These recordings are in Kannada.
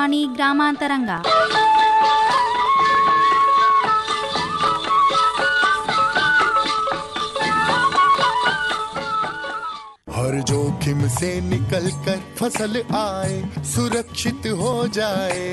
ವಾಣಿ ಗ್ರಾಮಾಂತರಂಗ हर जोखिम से निकल कर फसल आए सुरक्षित हो जाए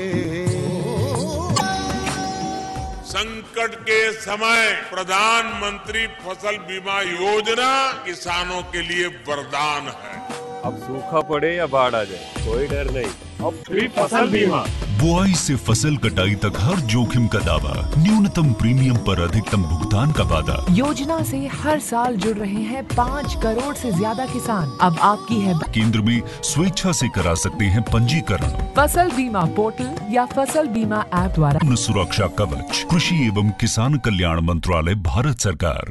संकट के समय प्रधानमंत्री फसल बीमा योजना किसानों के लिए वरदान है अब सूखा पड़े या बाढ़ आ जाए कोई डर नहीं अब फ्री फसल बीमा बुआई से फसल कटाई तक हर जोखिम का दावा न्यूनतम प्रीमियम पर अधिकतम भुगतान का वादा योजना से हर साल जुड़ रहे हैं पाँच करोड़ से ज्यादा किसान अब आपकी है केंद्र में स्वेच्छा से करा सकते हैं पंजीकरण फसल बीमा पोर्टल या फसल बीमा ऐप द्वारा पूर्ण सुरक्षा कवच कृषि एवं किसान कल्याण मंत्रालय भारत सरकार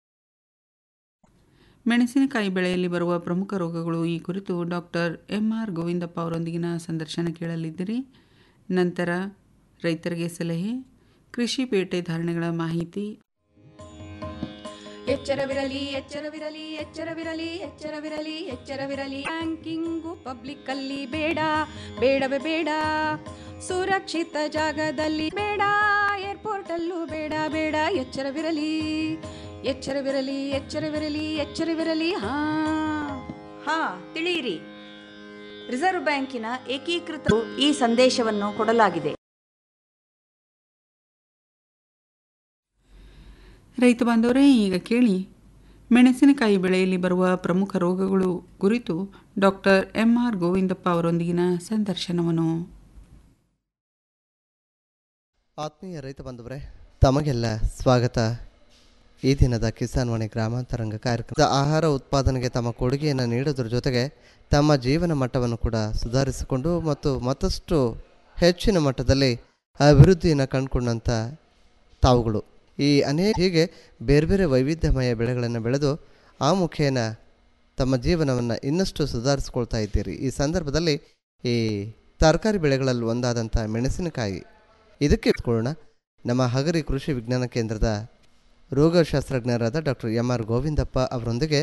ಮೆಣಸಿನಕಾಯಿ ಬೆಳೆಯಲ್ಲಿ ಬರುವ ಪ್ರಮುಖ ರೋಗಗಳು ಈ ಕುರಿತು ಡಾಕ್ಟರ್ ಎಂ ಆರ್ ಗೋವಿಂದಪ್ಪ ಅವರೊಂದಿಗಿನ ಸಂದರ್ಶನ ಕೇಳಲಿದ್ದೀರಿ ನಂತರ ರೈತರಿಗೆ ಸಲಹೆ ಕೃಷಿ ಪೇಟೆ ಧಾರಣೆಗಳ ಮಾಹಿತಿ ಎಚ್ಚರವಿರಲಿ ಎಚ್ಚರವಿರಲಿ ಎಚ್ಚರವಿರಲಿ ಎಚ್ಚರವಿರಲಿ ಎಚ್ಚರವಿರಲಿ ಬ್ಯಾಂಕಿಂಗು ಪಬ್ಲಿಕ್ ಅಲ್ಲಿ ಬೇಡ ಬೇಡವೇ ಬೇಡ ಸುರಕ್ಷಿತ ಜಾಗದಲ್ಲಿ ಬೇಡ ಏರ್ಪೋರ್ಟ್ ಅಲ್ಲೂ ಬೇಡ ಬೇಡ ಎಚ್ಚರವಿರಲಿ ಎಚ್ಚರವಿರಲಿ ಎಚ್ಚರವಿರಲಿ ಎಚ್ಚರವಿರಲಿ ಹಾ ಹಾ ತಿಳಿಯಿರಿ ರಿಸರ್ವ್ ಬ್ಯಾಂಕಿನ ಏಕೀಕೃತ ಈ ಸಂದೇಶವನ್ನು ಕೊಡಲಾಗಿದೆ ರೈತ ಬಾಂಧವರೇ ಈಗ ಕೇಳಿ ಮೆಣಸಿನಕಾಯಿ ಬೆಳೆಯಲ್ಲಿ ಬರುವ ಪ್ರಮುಖ ರೋಗಗಳು ಕುರಿತು ಡಾಕ್ಟರ್ ಎಂ ಆರ್ ಗೋವಿಂದಪ್ಪ ಅವರೊಂದಿಗಿನ ಸಂದರ್ಶನವನ್ನು ಆತ್ಮೀಯ ರೈತ ಬಂಧುವರೇ ತಮಗೆಲ್ಲ ಸ್ವಾಗತ ಈ ದಿನದ ಕಿಸಾನ್ ವಾಣಿ ಗ್ರಾಮಾಂತರಂಗ ಕಾರ್ಯಕ್ರಮದ ಆಹಾರ ಉತ್ಪಾದನೆಗೆ ತಮ್ಮ ಕೊಡುಗೆಯನ್ನು ನೀಡೋದ್ರ ಜೊತೆಗೆ ತಮ್ಮ ಜೀವನ ಮಟ್ಟವನ್ನು ಕೂಡ ಸುಧಾರಿಸಿಕೊಂಡು ಮತ್ತು ಮತ್ತಷ್ಟು ಹೆಚ್ಚಿನ ಮಟ್ಟದಲ್ಲಿ ಅಭಿವೃದ್ಧಿಯನ್ನು ಕಂಡುಕೊಂಡಂಥ ತಾವುಗಳು ಈ ಅನೇಕ ಹೀಗೆ ಬೇರೆ ಬೇರೆ ವೈವಿಧ್ಯಮಯ ಬೆಳೆಗಳನ್ನು ಬೆಳೆದು ಆ ಮುಖೇನ ತಮ್ಮ ಜೀವನವನ್ನು ಇನ್ನಷ್ಟು ಸುಧಾರಿಸ್ಕೊಳ್ತಾ ಇದ್ದೀರಿ ಈ ಸಂದರ್ಭದಲ್ಲಿ ಈ ತರಕಾರಿ ಬೆಳೆಗಳಲ್ಲಿ ಒಂದಾದಂಥ ಮೆಣಸಿನಕಾಯಿ ಇದಕ್ಕೆ ಇಟ್ಕೊಳ್ಳೋಣ ನಮ್ಮ ಹಗರಿ ಕೃಷಿ ವಿಜ್ಞಾನ ಕೇಂದ್ರದ ರೋಗಶಾಸ್ತ್ರಜ್ಞರಾದ ಡಾಕ್ಟರ್ ಎಂ ಆರ್ ಗೋವಿಂದಪ್ಪ ಅವರೊಂದಿಗೆ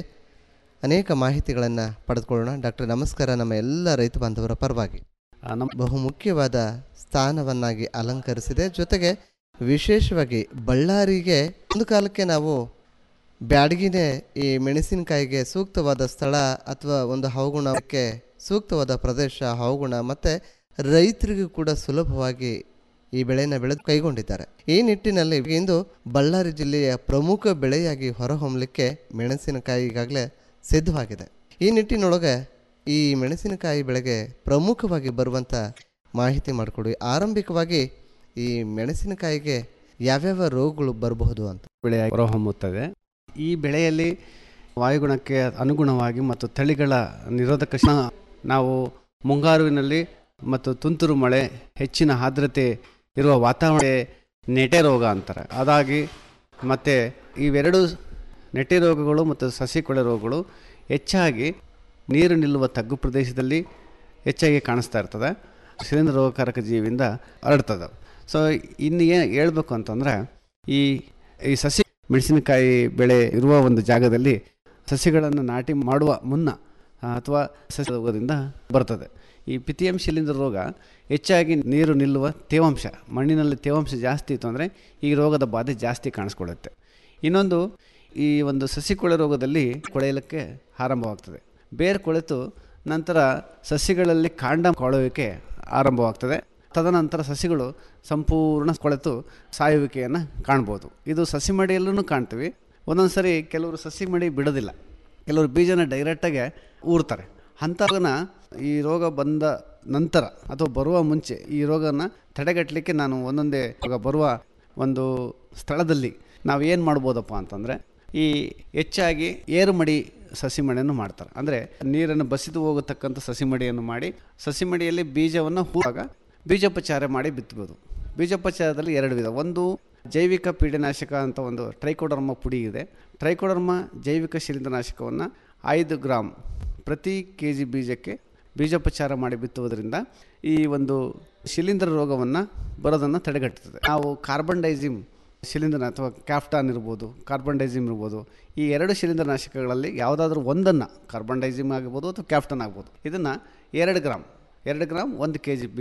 ಅನೇಕ ಮಾಹಿತಿಗಳನ್ನು ಪಡೆದುಕೊಳ್ಳೋಣ ಡಾಕ್ಟರ್ ನಮಸ್ಕಾರ ನಮ್ಮ ಎಲ್ಲ ರೈತ ಬಾಂಧವರ ಪರವಾಗಿ ಬಹುಮುಖ್ಯವಾದ ಸ್ಥಾನವನ್ನಾಗಿ ಅಲಂಕರಿಸಿದೆ ಜೊತೆಗೆ ವಿಶೇಷವಾಗಿ ಬಳ್ಳಾರಿಗೆ ಒಂದು ಕಾಲಕ್ಕೆ ನಾವು ಬ್ಯಾಡಗಿನೇ ಈ ಮೆಣಸಿನಕಾಯಿಗೆ ಸೂಕ್ತವಾದ ಸ್ಥಳ ಅಥವಾ ಒಂದು ಹವಗುಣಕ್ಕೆ ಸೂಕ್ತವಾದ ಪ್ರದೇಶ ಹವಗುಣ ಮತ್ತು ರೈತರಿಗೂ ಕೂಡ ಸುಲಭವಾಗಿ ಈ ಬೆಳೆಯನ್ನು ಬೆಳೆದು ಕೈಗೊಂಡಿದ್ದಾರೆ ಈ ನಿಟ್ಟಿನಲ್ಲಿ ಇಂದು ಬಳ್ಳಾರಿ ಜಿಲ್ಲೆಯ ಪ್ರಮುಖ ಬೆಳೆಯಾಗಿ ಹೊರಹೊಮ್ಮಲಿಕ್ಕೆ ಮೆಣಸಿನಕಾಯಿ ಈಗಾಗಲೇ ಸಿದ್ಧವಾಗಿದೆ ಈ ನಿಟ್ಟಿನೊಳಗೆ ಈ ಮೆಣಸಿನಕಾಯಿ ಬೆಳೆಗೆ ಪ್ರಮುಖವಾಗಿ ಬರುವಂಥ ಮಾಹಿತಿ ಮಾಡಿಕೊಡಿ ಆರಂಭಿಕವಾಗಿ ಈ ಮೆಣಸಿನಕಾಯಿಗೆ ಯಾವ್ಯಾವ ರೋಗಗಳು ಬರಬಹುದು ಅಂತ ಬೆಳೆ ಹೊರಹೊಮ್ಮುತ್ತದೆ ಈ ಬೆಳೆಯಲ್ಲಿ ವಾಯುಗುಣಕ್ಕೆ ಅನುಗುಣವಾಗಿ ಮತ್ತು ತಳಿಗಳ ನಿರೋಧಕ ಶ- ನಾವು ಮುಂಗಾರುವಿನಲ್ಲಿ ಮತ್ತು ತುಂತುರು ಮಳೆ ಹೆಚ್ಚಿನ ಆರ್ದ್ರತೆ ಇರುವ ವಾತಾವರಣ ನೆಟೆ ರೋಗ ಅಂತಾರೆ ಅದಾಗಿ ಮತ್ತು ಇವೆರಡು ನೆಟೆ ರೋಗಗಳು ಮತ್ತು ಸಸಿ ಕೊಳೆ ರೋಗಗಳು ಹೆಚ್ಚಾಗಿ ನೀರು ನಿಲ್ಲುವ ತಗ್ಗು ಪ್ರದೇಶದಲ್ಲಿ ಹೆಚ್ಚಾಗಿ ಕಾಣಿಸ್ತಾ ಇರ್ತದೆ ಶಿಲೀಂಧ್ರ ರೋಗಕಾರಕ ಜೀವಿಯಿಂದ ಹರಡ್ತದೆ ಸೊ ಇನ್ನು ಏನು ಹೇಳ್ಬೇಕು ಅಂತಂದರೆ ಈ ಈ ಸಸಿ ಮೆಣಸಿನಕಾಯಿ ಬೆಳೆ ಇರುವ ಒಂದು ಜಾಗದಲ್ಲಿ ಸಸಿಗಳನ್ನು ನಾಟಿ ಮಾಡುವ ಮುನ್ನ ಆ, ಅಥವಾ ಸಸಿ ರೋಗದಿಂದ ಬರ್ತದೆ ಈ ಪಿತಿಯಂ ಶಿಲೀಂಧ್ರ ರೋಗ ಹೆಚ್ಚಾಗಿ ನೀರು ನಿಲ್ಲುವ ತೇವಾಂಶ ಮಣ್ಣಿನಲ್ಲಿ ತೇವಾಂಶ ಜಾಸ್ತಿ ಇತ್ತು ಅಂದರೆ ಈ ರೋಗದ ಬಾಧೆ ಜಾಸ್ತಿ ಕಾಣಿಸ್ಕೊಳ್ಳುತ್ತೆ ಇನ್ನೊಂದು ಈ ಒಂದು ಸಸಿ ಕೊಳೆ ರೋಗದಲ್ಲಿ ಕೊಳೆಯಲಿಕ್ಕೆ ಆರಂಭವಾಗ್ತದೆ ಬೇರು ಕೊಳೆತು ನಂತರ ಸಸಿಗಳಲ್ಲಿ ಕಾಂಡ ಕೊಳೆಯುವಿಕೆ ಆರಂಭವಾಗ್ತದೆ ತದನಂತರ ಸಸಿಗಳು ಸಂಪೂರ್ಣ ಕೊಳೆತು ಸಾಯುವಿಕೆಯನ್ನು ಕಾಣ್ಬೋದು ಇದು ಸಸಿ ಮಡಿಯಲ್ಲೂ ಕಾಣ್ತೀವಿ ಒಂದೊಂದು ಸರಿ ಕೆಲವರು ಸಸಿ ಮಡಿ ಬಿಡೋದಿಲ್ಲ ಕೆಲವರು ಬೀಜನ ಡೈರೆಕ್ಟಾಗೆ ಊರ್ತಾರೆ ಅಂಥವನ್ನ ಈ ರೋಗ ಬಂದ ನಂತರ ಅಥವಾ ಬರುವ ಮುಂಚೆ ಈ ರೋಗನ ತಡೆಗಟ್ಟಲಿಕ್ಕೆ ನಾನು ಒಂದೊಂದೇ ರೋಗ ಬರುವ ಒಂದು ಸ್ಥಳದಲ್ಲಿ ನಾವು ಏನು ಮಾಡ್ಬೋದಪ್ಪ ಅಂತಂದರೆ ಈ ಹೆಚ್ಚಾಗಿ ಏರು ಮಡಿ ಸಸಿ ಮಡಿಯನ್ನು ಮಾಡ್ತಾರೆ ಅಂದರೆ ನೀರನ್ನು ಬಸಿದು ಹೋಗತಕ್ಕಂಥ ಸಸಿ ಮಡಿಯನ್ನು ಮಾಡಿ ಸಸಿ ಮಡಿಯಲ್ಲಿ ಬೀಜವನ್ನು ಹೂವಾಗ ಬೀಜೋಪಚಾರ ಮಾಡಿ ಬಿತ್ತಬೋದು ಬೀಜೋಪಚಾರದಲ್ಲಿ ಎರಡು ವಿಧ ಒಂದು ಜೈವಿಕ ಪೀಡನಾಶಕ ಅಂತ ಒಂದು ಟ್ರೈಕೋಡರ್ಮ ಪುಡಿ ಇದೆ ಟ್ರೈಕೋಡರ್ಮ ಜೈವಿಕ ಶಿಲೀಂಧ್ರನಾಶಕವನ್ನು ಐದು ಗ್ರಾಮ್ ಪ್ರತಿ ಕೆ ಜಿ ಬೀಜಕ್ಕೆ ಬೀಜೋಪಚಾರ ಮಾಡಿ ಬಿತ್ತುವುದರಿಂದ ಈ ಒಂದು ಶಿಲೀಂಧ್ರ ರೋಗವನ್ನು ಬರೋದನ್ನು ತಡೆಗಟ್ಟುತ್ತದೆ ನಾವು ಕಾರ್ಬನ್ ಡೈಸಿಮ್ ಶಿಲೀಂಧ್ರ ಅಥವಾ ಕ್ಯಾಫ್ಟಾನ್ ಇರ್ಬೋದು ಕಾರ್ಬನ್ ಡೈಸಿಮ್ ಇರ್ಬೋದು ಈ ಎರಡು ಶಿಲೀಂಧ್ರನಾಶಕಗಳಲ್ಲಿ ಯಾವುದಾದ್ರೂ ಒಂದನ್ನು ಕಾರ್ಬನ್ ಡೈಸಿಮ್ ಆಗ್ಬೋದು ಅಥವಾ ಕ್ಯಾಫ್ಟನ್ ಆಗ್ಬೋದು ಇದನ್ನು ಎರಡು ಗ್ರಾಮ್ ಎರಡು ಗ್ರಾಮ್ ಒಂದು ಕೆ ಜಿ ಬೀಜಕ್ಕೆ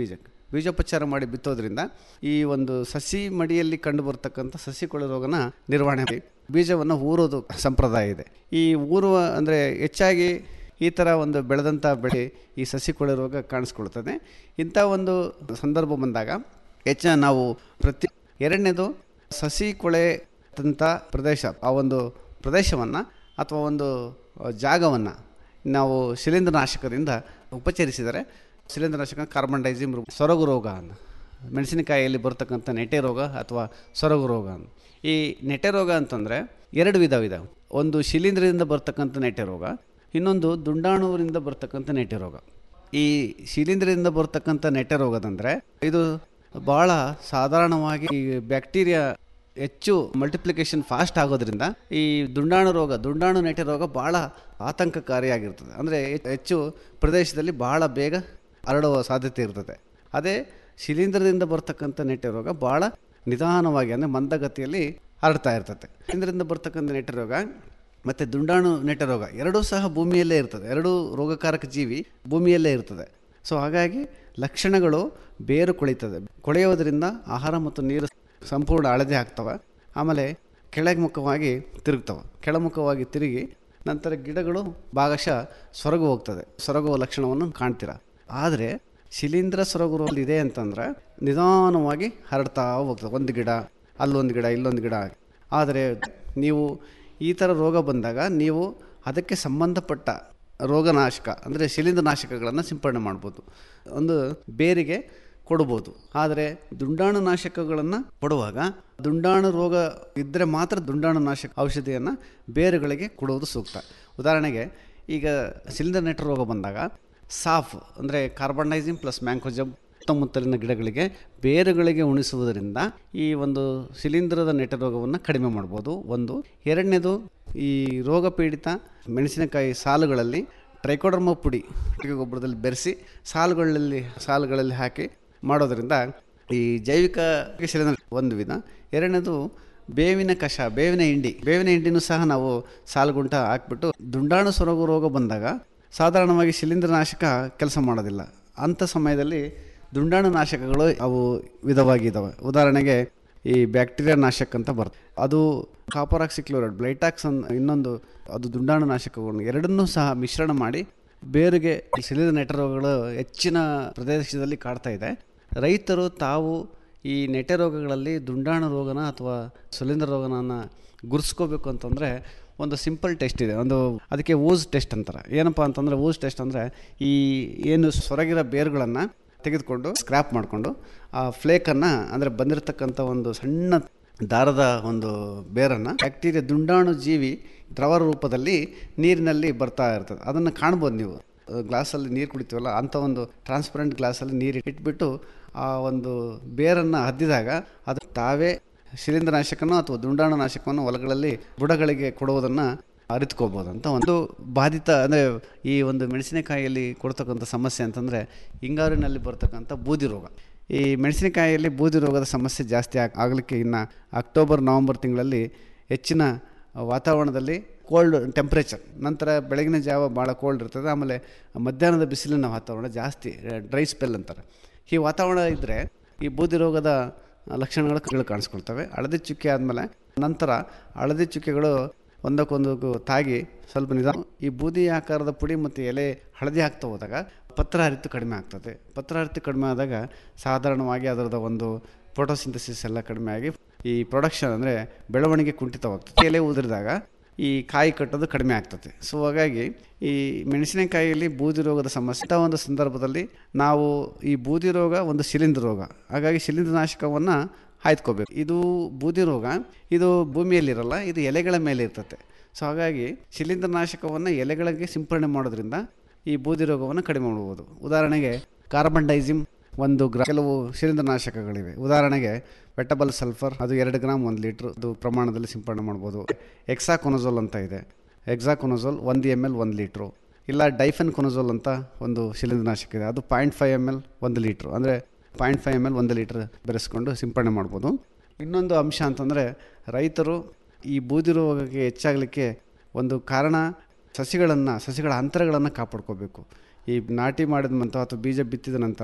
ಬೀಜೋಪಚಾರ ಮಾಡಿ ಬಿತ್ತೋದ್ರಿಂದ ಈ ಒಂದು ಸಸಿ ಮಡಿಯಲ್ಲಿ ಕಂಡು ಬರ್ತಕ್ಕಂಥ ಸಸಿ ಕೊಳೆ ರೋಗನ ನಿರ್ವಹಣೆ ಮಾಡಿ ಬೀಜವನ್ನು ಊರೋದು ಸಂಪ್ರದಾಯ ಇದೆ ಈ ಊರುವ ಅಂದರೆ ಹೆಚ್ಚಾಗಿ ಈ ಥರ ಒಂದು ಬೆಳೆದಂಥ ಬೆಳೆ ಈ ಸಸಿ ಕೊಳೆ ರೋಗ ಕಾಣಿಸ್ಕೊಳ್ತದೆ ಇಂಥ ಒಂದು ಸಂದರ್ಭ ಬಂದಾಗ ಹೆಚ್ಚ ನಾವು ಪ್ರತಿ ಎರಡನೇದು ಸಸಿ ಕೊಳೆ ತಂಥ ಪ್ರದೇಶ ಆ ಒಂದು ಪ್ರದೇಶವನ್ನು ಅಥವಾ ಒಂದು ಜಾಗವನ್ನು ನಾವು ಶಿಲೀಂಧ್ರನಾಶಕದಿಂದ ಉಪಚರಿಸಿದರೆ ಶಿಲೀಂಧ್ರನಾಶಕ ಕಾರ್ಬನ್ ಡೈಸಿಮ್ ಸೊರಗು ರೋಗ ಅಂತ ಮೆಣಸಿನಕಾಯಿಯಲ್ಲಿ ಬರ್ತಕ್ಕಂಥ ನೆಟೆ ರೋಗ ಅಥವಾ ಸೊರಗು ರೋಗ ಅಂತ ಈ ನೆಟೆ ರೋಗ ಅಂತಂದರೆ ಎರಡು ವಿಧವಿದೆ ಒಂದು ಶಿಲೀಂಧ್ರದಿಂದ ಬರ್ತಕ್ಕಂಥ ನೆಟೆ ರೋಗ ಇನ್ನೊಂದು ದುಂಡಾಣುವಿನಿಂದ ಬರ್ತಕ್ಕಂಥ ನೆಟೆ ರೋಗ ಈ ಶಿಲೀಂಧ್ರದಿಂದ ಬರ್ತಕ್ಕಂಥ ನೆಟೆ ರೋಗದಂದರೆ ಇದು ಭಾಳ ಸಾಧಾರಣವಾಗಿ ಈ ಬ್ಯಾಕ್ಟೀರಿಯಾ ಹೆಚ್ಚು ಮಲ್ಟಿಪ್ಲಿಕೇಶನ್ ಫಾಸ್ಟ್ ಆಗೋದ್ರಿಂದ ಈ ದುಂಡಾಣು ರೋಗ ದುಂಡಾಣು ನೆಟೆ ರೋಗ ಭಾಳ ಆತಂಕಕಾರಿಯಾಗಿರ್ತದೆ ಅಂದರೆ ಹೆಚ್ಚು ಪ್ರದೇಶದಲ್ಲಿ ಭಾಳ ಬೇಗ ಹರಡುವ ಸಾಧ್ಯತೆ ಇರ್ತದೆ ಅದೇ ಶಿಲೀಂಧ್ರದಿಂದ ಬರ್ತಕ್ಕಂಥ ನೆಟ್ಟೆ ರೋಗ ಭಾಳ ನಿಧಾನವಾಗಿ ಅಂದರೆ ಮಂದಗತಿಯಲ್ಲಿ ಹರಡ್ತಾ ಇರ್ತದೆ ಶಿಲೀಂಧ್ರದಿಂದ ಬರ್ತಕ್ಕಂಥ ನೆಟ್ಟೆ ರೋಗ ಮತ್ತು ದುಂಡಾಣು ನೆಟ್ಟೆ ರೋಗ ಎರಡೂ ಸಹ ಭೂಮಿಯಲ್ಲೇ ಇರ್ತದೆ ಎರಡೂ ರೋಗಕಾರಕ ಜೀವಿ ಭೂಮಿಯಲ್ಲೇ ಇರ್ತದೆ ಸೊ ಹಾಗಾಗಿ ಲಕ್ಷಣಗಳು ಬೇರು ಕೊಳಿತದೆ ಕೊಳೆಯೋದ್ರಿಂದ ಆಹಾರ ಮತ್ತು ನೀರು ಸಂಪೂರ್ಣ ಹಳದೆ ಆಗ್ತವೆ ಆಮೇಲೆ ಕೆಳಮುಖವಾಗಿ ತಿರುಗ್ತವೆ ಕೆಳಮುಖವಾಗಿ ತಿರುಗಿ ನಂತರ ಗಿಡಗಳು ಭಾಗಶಃ ಸೊರಗು ಹೋಗ್ತದೆ ಸೊರಗುವ ಲಕ್ಷಣವನ್ನು ಕಾಣ್ತೀರ ಆದರೆ ಶಿಲೀಂಧ್ರ ಸೊರಗು ರೋಗ ಇದೆ ಅಂತಂದರೆ ನಿಧಾನವಾಗಿ ಹರಡ್ತಾ ಹೋಗ್ತದೆ ಒಂದು ಗಿಡ ಅಲ್ಲೊಂದು ಗಿಡ ಇಲ್ಲೊಂದು ಗಿಡ ಆದರೆ ನೀವು ಈ ಥರ ರೋಗ ಬಂದಾಗ ನೀವು ಅದಕ್ಕೆ ಸಂಬಂಧಪಟ್ಟ ರೋಗನಾಶಕ ಅಂದರೆ ಶಿಲೀಂಧ್ರನಾಶಕಗಳನ್ನು ಸಿಂಪಡಣೆ ಮಾಡ್ಬೋದು ಒಂದು ಬೇರಿಗೆ ಕೊಡ್ಬೋದು ಆದರೆ ದುಂಡಾಣು ನಾಶಕಗಳನ್ನು ಕೊಡುವಾಗ ದುಂಡಾಣು ರೋಗ ಇದ್ದರೆ ಮಾತ್ರ ದುಂಡಾಣು ನಾಶಕ ಔಷಧಿಯನ್ನು ಬೇರುಗಳಿಗೆ ಕೊಡುವುದು ಸೂಕ್ತ ಉದಾಹರಣೆಗೆ ಈಗ ಶಿಲೀಂಧ್ರ ನೆಟ್ಟ ರೋಗ ಬಂದಾಗ ಸಾಫ್ ಅಂದರೆ ಕಾರ್ಬನ್ಡೈಸಿಮ್ ಪ್ಲಸ್ ಮ್ಯಾಂಕೋಜಮ್ ಸುತ್ತಮುತ್ತಲಿನ ಗಿಡಗಳಿಗೆ ಬೇರುಗಳಿಗೆ ಉಣಿಸುವುದರಿಂದ ಈ ಒಂದು ಶಿಲೀಂಧ್ರದ ನೆಟ್ಟ ರೋಗವನ್ನು ಕಡಿಮೆ ಮಾಡ್ಬೋದು ಒಂದು ಎರಡನೇದು ಈ ರೋಗ ಪೀಡಿತ ಮೆಣಸಿನಕಾಯಿ ಸಾಲುಗಳಲ್ಲಿ ಟ್ರೈಕೋಡರ್ಮ ಪುಡಿ ಗೊಬ್ಬರದಲ್ಲಿ ಬೆರೆಸಿ ಸಾಲುಗಳಲ್ಲಿ ಸಾಲುಗಳಲ್ಲಿ ಹಾಕಿ ಮಾಡೋದರಿಂದ ಈ ಜೈವಿಕ ಶಿಲೀಂಧ್ರ ಒಂದು ವಿಧ ಎರಡನೇದು ಬೇವಿನ ಕಷ ಬೇವಿನ ಹಿಂಡಿ ಬೇವಿನ ಹಿಂಡಿನೂ ಸಹ ನಾವು ಸಾಲುಗುಂಟ ಹಾಕ್ಬಿಟ್ಟು ದುಂಡಾಣು ಸೊರಗು ರೋಗ ಬಂದಾಗ ಸಾಧಾರಣವಾಗಿ ಶಿಲೀಂಧ್ರನಾಶಕ ಕೆಲಸ ಮಾಡೋದಿಲ್ಲ ಅಂಥ ಸಮಯದಲ್ಲಿ ದುಂಡಾಣು ನಾಶಕಗಳು ಅವು ವಿಧವಾಗಿದ್ದಾವೆ ಉದಾಹರಣೆಗೆ ಈ ಬ್ಯಾಕ್ಟೀರಿಯಾ ನಾಶಕ ಅಂತ ಬರ್ತದೆ ಅದು ಕಾಪರ್ ಆಕ್ಸಿಕ್ಲೋರೈಡ್ ಬ್ಲೈಟಾಕ್ಸ್ ಅನ್ ಇನ್ನೊಂದು ಅದು ದುಂಡಾಣು ನಾಶಕಗಳನ್ನು ಎರಡನ್ನೂ ಸಹ ಮಿಶ್ರಣ ಮಾಡಿ ಬೇರಿಗೆ ಶಿಲೀಂಧ್ರ ನೆಟ್ಟ ರೋಗಗಳು ಹೆಚ್ಚಿನ ಪ್ರದೇಶದಲ್ಲಿ ಕಾಡ್ತಾ ಇದೆ ರೈತರು ತಾವು ಈ ನೆಟೆ ರೋಗಗಳಲ್ಲಿ ದುಂಡಾಣು ರೋಗನ ಅಥವಾ ಶಿಲೀಂಧ್ರ ರೋಗನ ಗುರ್ಸ್ಕೋಬೇಕು ಅಂತಂದರೆ ಒಂದು ಸಿಂಪಲ್ ಟೆಸ್ಟ್ ಇದೆ ಒಂದು ಅದಕ್ಕೆ ಊಸ್ ಟೆಸ್ಟ್ ಅಂತಾರೆ ಏನಪ್ಪ ಅಂತಂದರೆ ಊಸ್ ಟೆಸ್ಟ್ ಅಂದರೆ ಈ ಏನು ಸೊರಗಿರೋ ಬೇರುಗಳನ್ನು ತೆಗೆದುಕೊಂಡು ಸ್ಕ್ರ್ಯಾಪ್ ಮಾಡಿಕೊಂಡು ಆ ಫ್ಲೇಕನ್ನು ಅಂದರೆ ಬಂದಿರತಕ್ಕಂಥ ಒಂದು ಸಣ್ಣ ದಾರದ ಒಂದು ಬೇರನ್ನು ಬ್ಯಾಕ್ಟೀರಿಯಾ ದುಂಡಾಣು ಜೀವಿ ದ್ರವ ರೂಪದಲ್ಲಿ ನೀರಿನಲ್ಲಿ ಬರ್ತಾ ಇರ್ತದೆ ಅದನ್ನು ಕಾಣ್ಬೋದು ನೀವು ಗ್ಲಾಸಲ್ಲಿ ನೀರು ಕುಡಿತೀವಲ್ಲ ಅಂಥ ಒಂದು ಟ್ರಾನ್ಸ್ಪರೆಂಟ್ ಗ್ಲಾಸಲ್ಲಿ ನೀರು ಇಟ್ಬಿಟ್ಟು ಆ ಒಂದು ಬೇರನ್ನು ಹದ್ದಿದಾಗ ಅದು ತಾವೇ ಶಿಲೀಂಧ್ರನಾಶಕನೋ ಅಥವಾ ದುಂಡಾಣು ನಾಶಕವನ್ನು ಹೊಲಗಳಲ್ಲಿ ಬುಡಗಳಿಗೆ ಕೊಡುವುದನ್ನು ಅರಿತುಕೋಬೋದು ಅಂತ ಒಂದು ಬಾಧಿತ ಅಂದರೆ ಈ ಒಂದು ಮೆಣಸಿನಕಾಯಿಯಲ್ಲಿ ಕೊಡ್ತಕ್ಕಂಥ ಸಮಸ್ಯೆ ಅಂತಂದರೆ ಹಿಂಗಾರಿನಲ್ಲಿ ಬರ್ತಕ್ಕಂಥ ಬೂದಿ ರೋಗ ಈ ಮೆಣಸಿನಕಾಯಿಯಲ್ಲಿ ಬೂದಿ ರೋಗದ ಸಮಸ್ಯೆ ಜಾಸ್ತಿ ಆಗ ಆಗಲಿಕ್ಕೆ ಇನ್ನು ಅಕ್ಟೋಬರ್ ನವಂಬರ್ ತಿಂಗಳಲ್ಲಿ ಹೆಚ್ಚಿನ ವಾತಾವರಣದಲ್ಲಿ ಕೋಲ್ಡ್ ಟೆಂಪ್ರೇಚರ್ ನಂತರ ಬೆಳಗಿನ ಜಾವ ಭಾಳ ಕೋಲ್ಡ್ ಇರ್ತದೆ ಆಮೇಲೆ ಮಧ್ಯಾಹ್ನದ ಬಿಸಿಲಿನ ವಾತಾವರಣ ಜಾಸ್ತಿ ಡ್ರೈ ಸ್ಪೆಲ್ ಅಂತಾರೆ ಈ ವಾತಾವರಣ ಇದ್ದರೆ ಈ ಬೂದಿ ರೋಗದ ಲಕ್ಷಣಗಳು ಕಾಣಿಸ್ಕೊಳ್ತವೆ ಹಳದಿ ಚುಕ್ಕೆ ಆದಮೇಲೆ ನಂತರ ಹಳದಿ ಚುಕ್ಕೆಗಳು ಒಂದಕ್ಕೊಂದು ತಾಗಿ ಸ್ವಲ್ಪ ನಿಧಾನ ಈ ಬೂದಿ ಆಕಾರದ ಪುಡಿ ಮತ್ತು ಎಲೆ ಹಳದಿ ಆಗ್ತಾ ಹೋದಾಗ ಪತ್ರ ಹರಿತು ಕಡಿಮೆ ಆಗ್ತದೆ ಪತ್ರ ಹರಿತು ಕಡಿಮೆ ಆದಾಗ ಸಾಧಾರಣವಾಗಿ ಅದರದ ಒಂದು ಫೋಟೋಸಿಂಥಸಿಸ್ ಎಲ್ಲ ಕಡಿಮೆ ಆಗಿ ಈ ಪ್ರೊಡಕ್ಷನ್ ಅಂದರೆ ಬೆಳವಣಿಗೆ ಕುಂಠಿತವಾಗ್ತದೆ ಎಲೆ ಉದುರಿದಾಗ ಈ ಕಾಯಿ ಕಟ್ಟೋದು ಕಡಿಮೆ ಆಗ್ತದೆ ಸೊ ಹಾಗಾಗಿ ಈ ಮೆಣಸಿನಕಾಯಿಯಲ್ಲಿ ಬೂದಿ ರೋಗದ ಸಮಸ್ಯೆ ಇಂಥ ಒಂದು ಸಂದರ್ಭದಲ್ಲಿ ನಾವು ಈ ಬೂದಿ ರೋಗ ಒಂದು ಶಿಲೀಂಧ್ರ ರೋಗ ಹಾಗಾಗಿ ಶಿಲೀಂಧ್ರನಾಶಕವನ್ನು ಆಯ್ದುಕೋಬೇಕು ಇದು ಬೂದಿ ರೋಗ ಇದು ಭೂಮಿಯಲ್ಲಿರಲ್ಲ ಇದು ಎಲೆಗಳ ಮೇಲೆ ಇರ್ತದೆ ಸೊ ಹಾಗಾಗಿ ಶಿಲೀಂಧ್ರನಾಶಕವನ್ನು ಎಲೆಗಳಿಗೆ ಸಿಂಪಡಣೆ ಮಾಡೋದ್ರಿಂದ ಈ ಬೂದಿ ರೋಗವನ್ನು ಕಡಿಮೆ ಮಾಡ್ಬೋದು ಉದಾಹರಣೆಗೆ ಕಾರ್ಬನ್ ಡೈಸಿಮ್ ಒಂದು ಗ್ರಾ ಕೆಲವು ಶಿಲೀಂಧ್ರನಾಶಕಗಳಿವೆ ಉದಾಹರಣೆಗೆ ವೆಟಬಲ್ ಸಲ್ಫರ್ ಅದು ಎರಡು ಗ್ರಾಮ್ ಒಂದು ಲೀಟ್ರ್ ಅದು ಪ್ರಮಾಣದಲ್ಲಿ ಸಿಂಪಡಣೆ ಮಾಡ್ಬೋದು ಎಕ್ಸಾಕೊನಜೋಲ್ ಅಂತ ಇದೆ ಎಕ್ಸಾಕೊನಜೋಲ್ ಒಂದು ಎಮ್ ಎಲ್ ಒಂದು ಲೀಟ್ರು ಇಲ್ಲ ಡೈಫೆನ್ ಕೊನಜೋಲ್ ಅಂತ ಒಂದು ಶಿಲೀಂಧ್ರನಾಶಕ ಇದೆ ಅದು ಪಾಯಿಂಟ್ ಫೈವ್ ಎಮ್ ಎಲ್ ಒಂದು ಲೀಟ್ರು ಅಂದರೆ ಪಾಯಿಂಟ್ ಫೈವ್ ಎಮ್ ಎಲ್ ಒಂದು ಲೀಟ್ರ್ ಬೆರೆಸ್ಕೊಂಡು ಸಿಂಪಡಣೆ ಮಾಡ್ಬೋದು ಇನ್ನೊಂದು ಅಂಶ ಅಂತಂದರೆ ರೈತರು ಈ ಬೂದಿ ರೋಗಕ್ಕೆ ಹೆಚ್ಚಾಗಲಿಕ್ಕೆ ಒಂದು ಕಾರಣ ಸಸಿಗಳನ್ನು ಸಸಿಗಳ ಅಂತರಗಳನ್ನು ಕಾಪಾಡ್ಕೋಬೇಕು ಈ ನಾಟಿ ಮಾಡಿದ ನಂತರ ಅಥವಾ ಬೀಜ ಬಿತ್ತಿದ ನಂತರ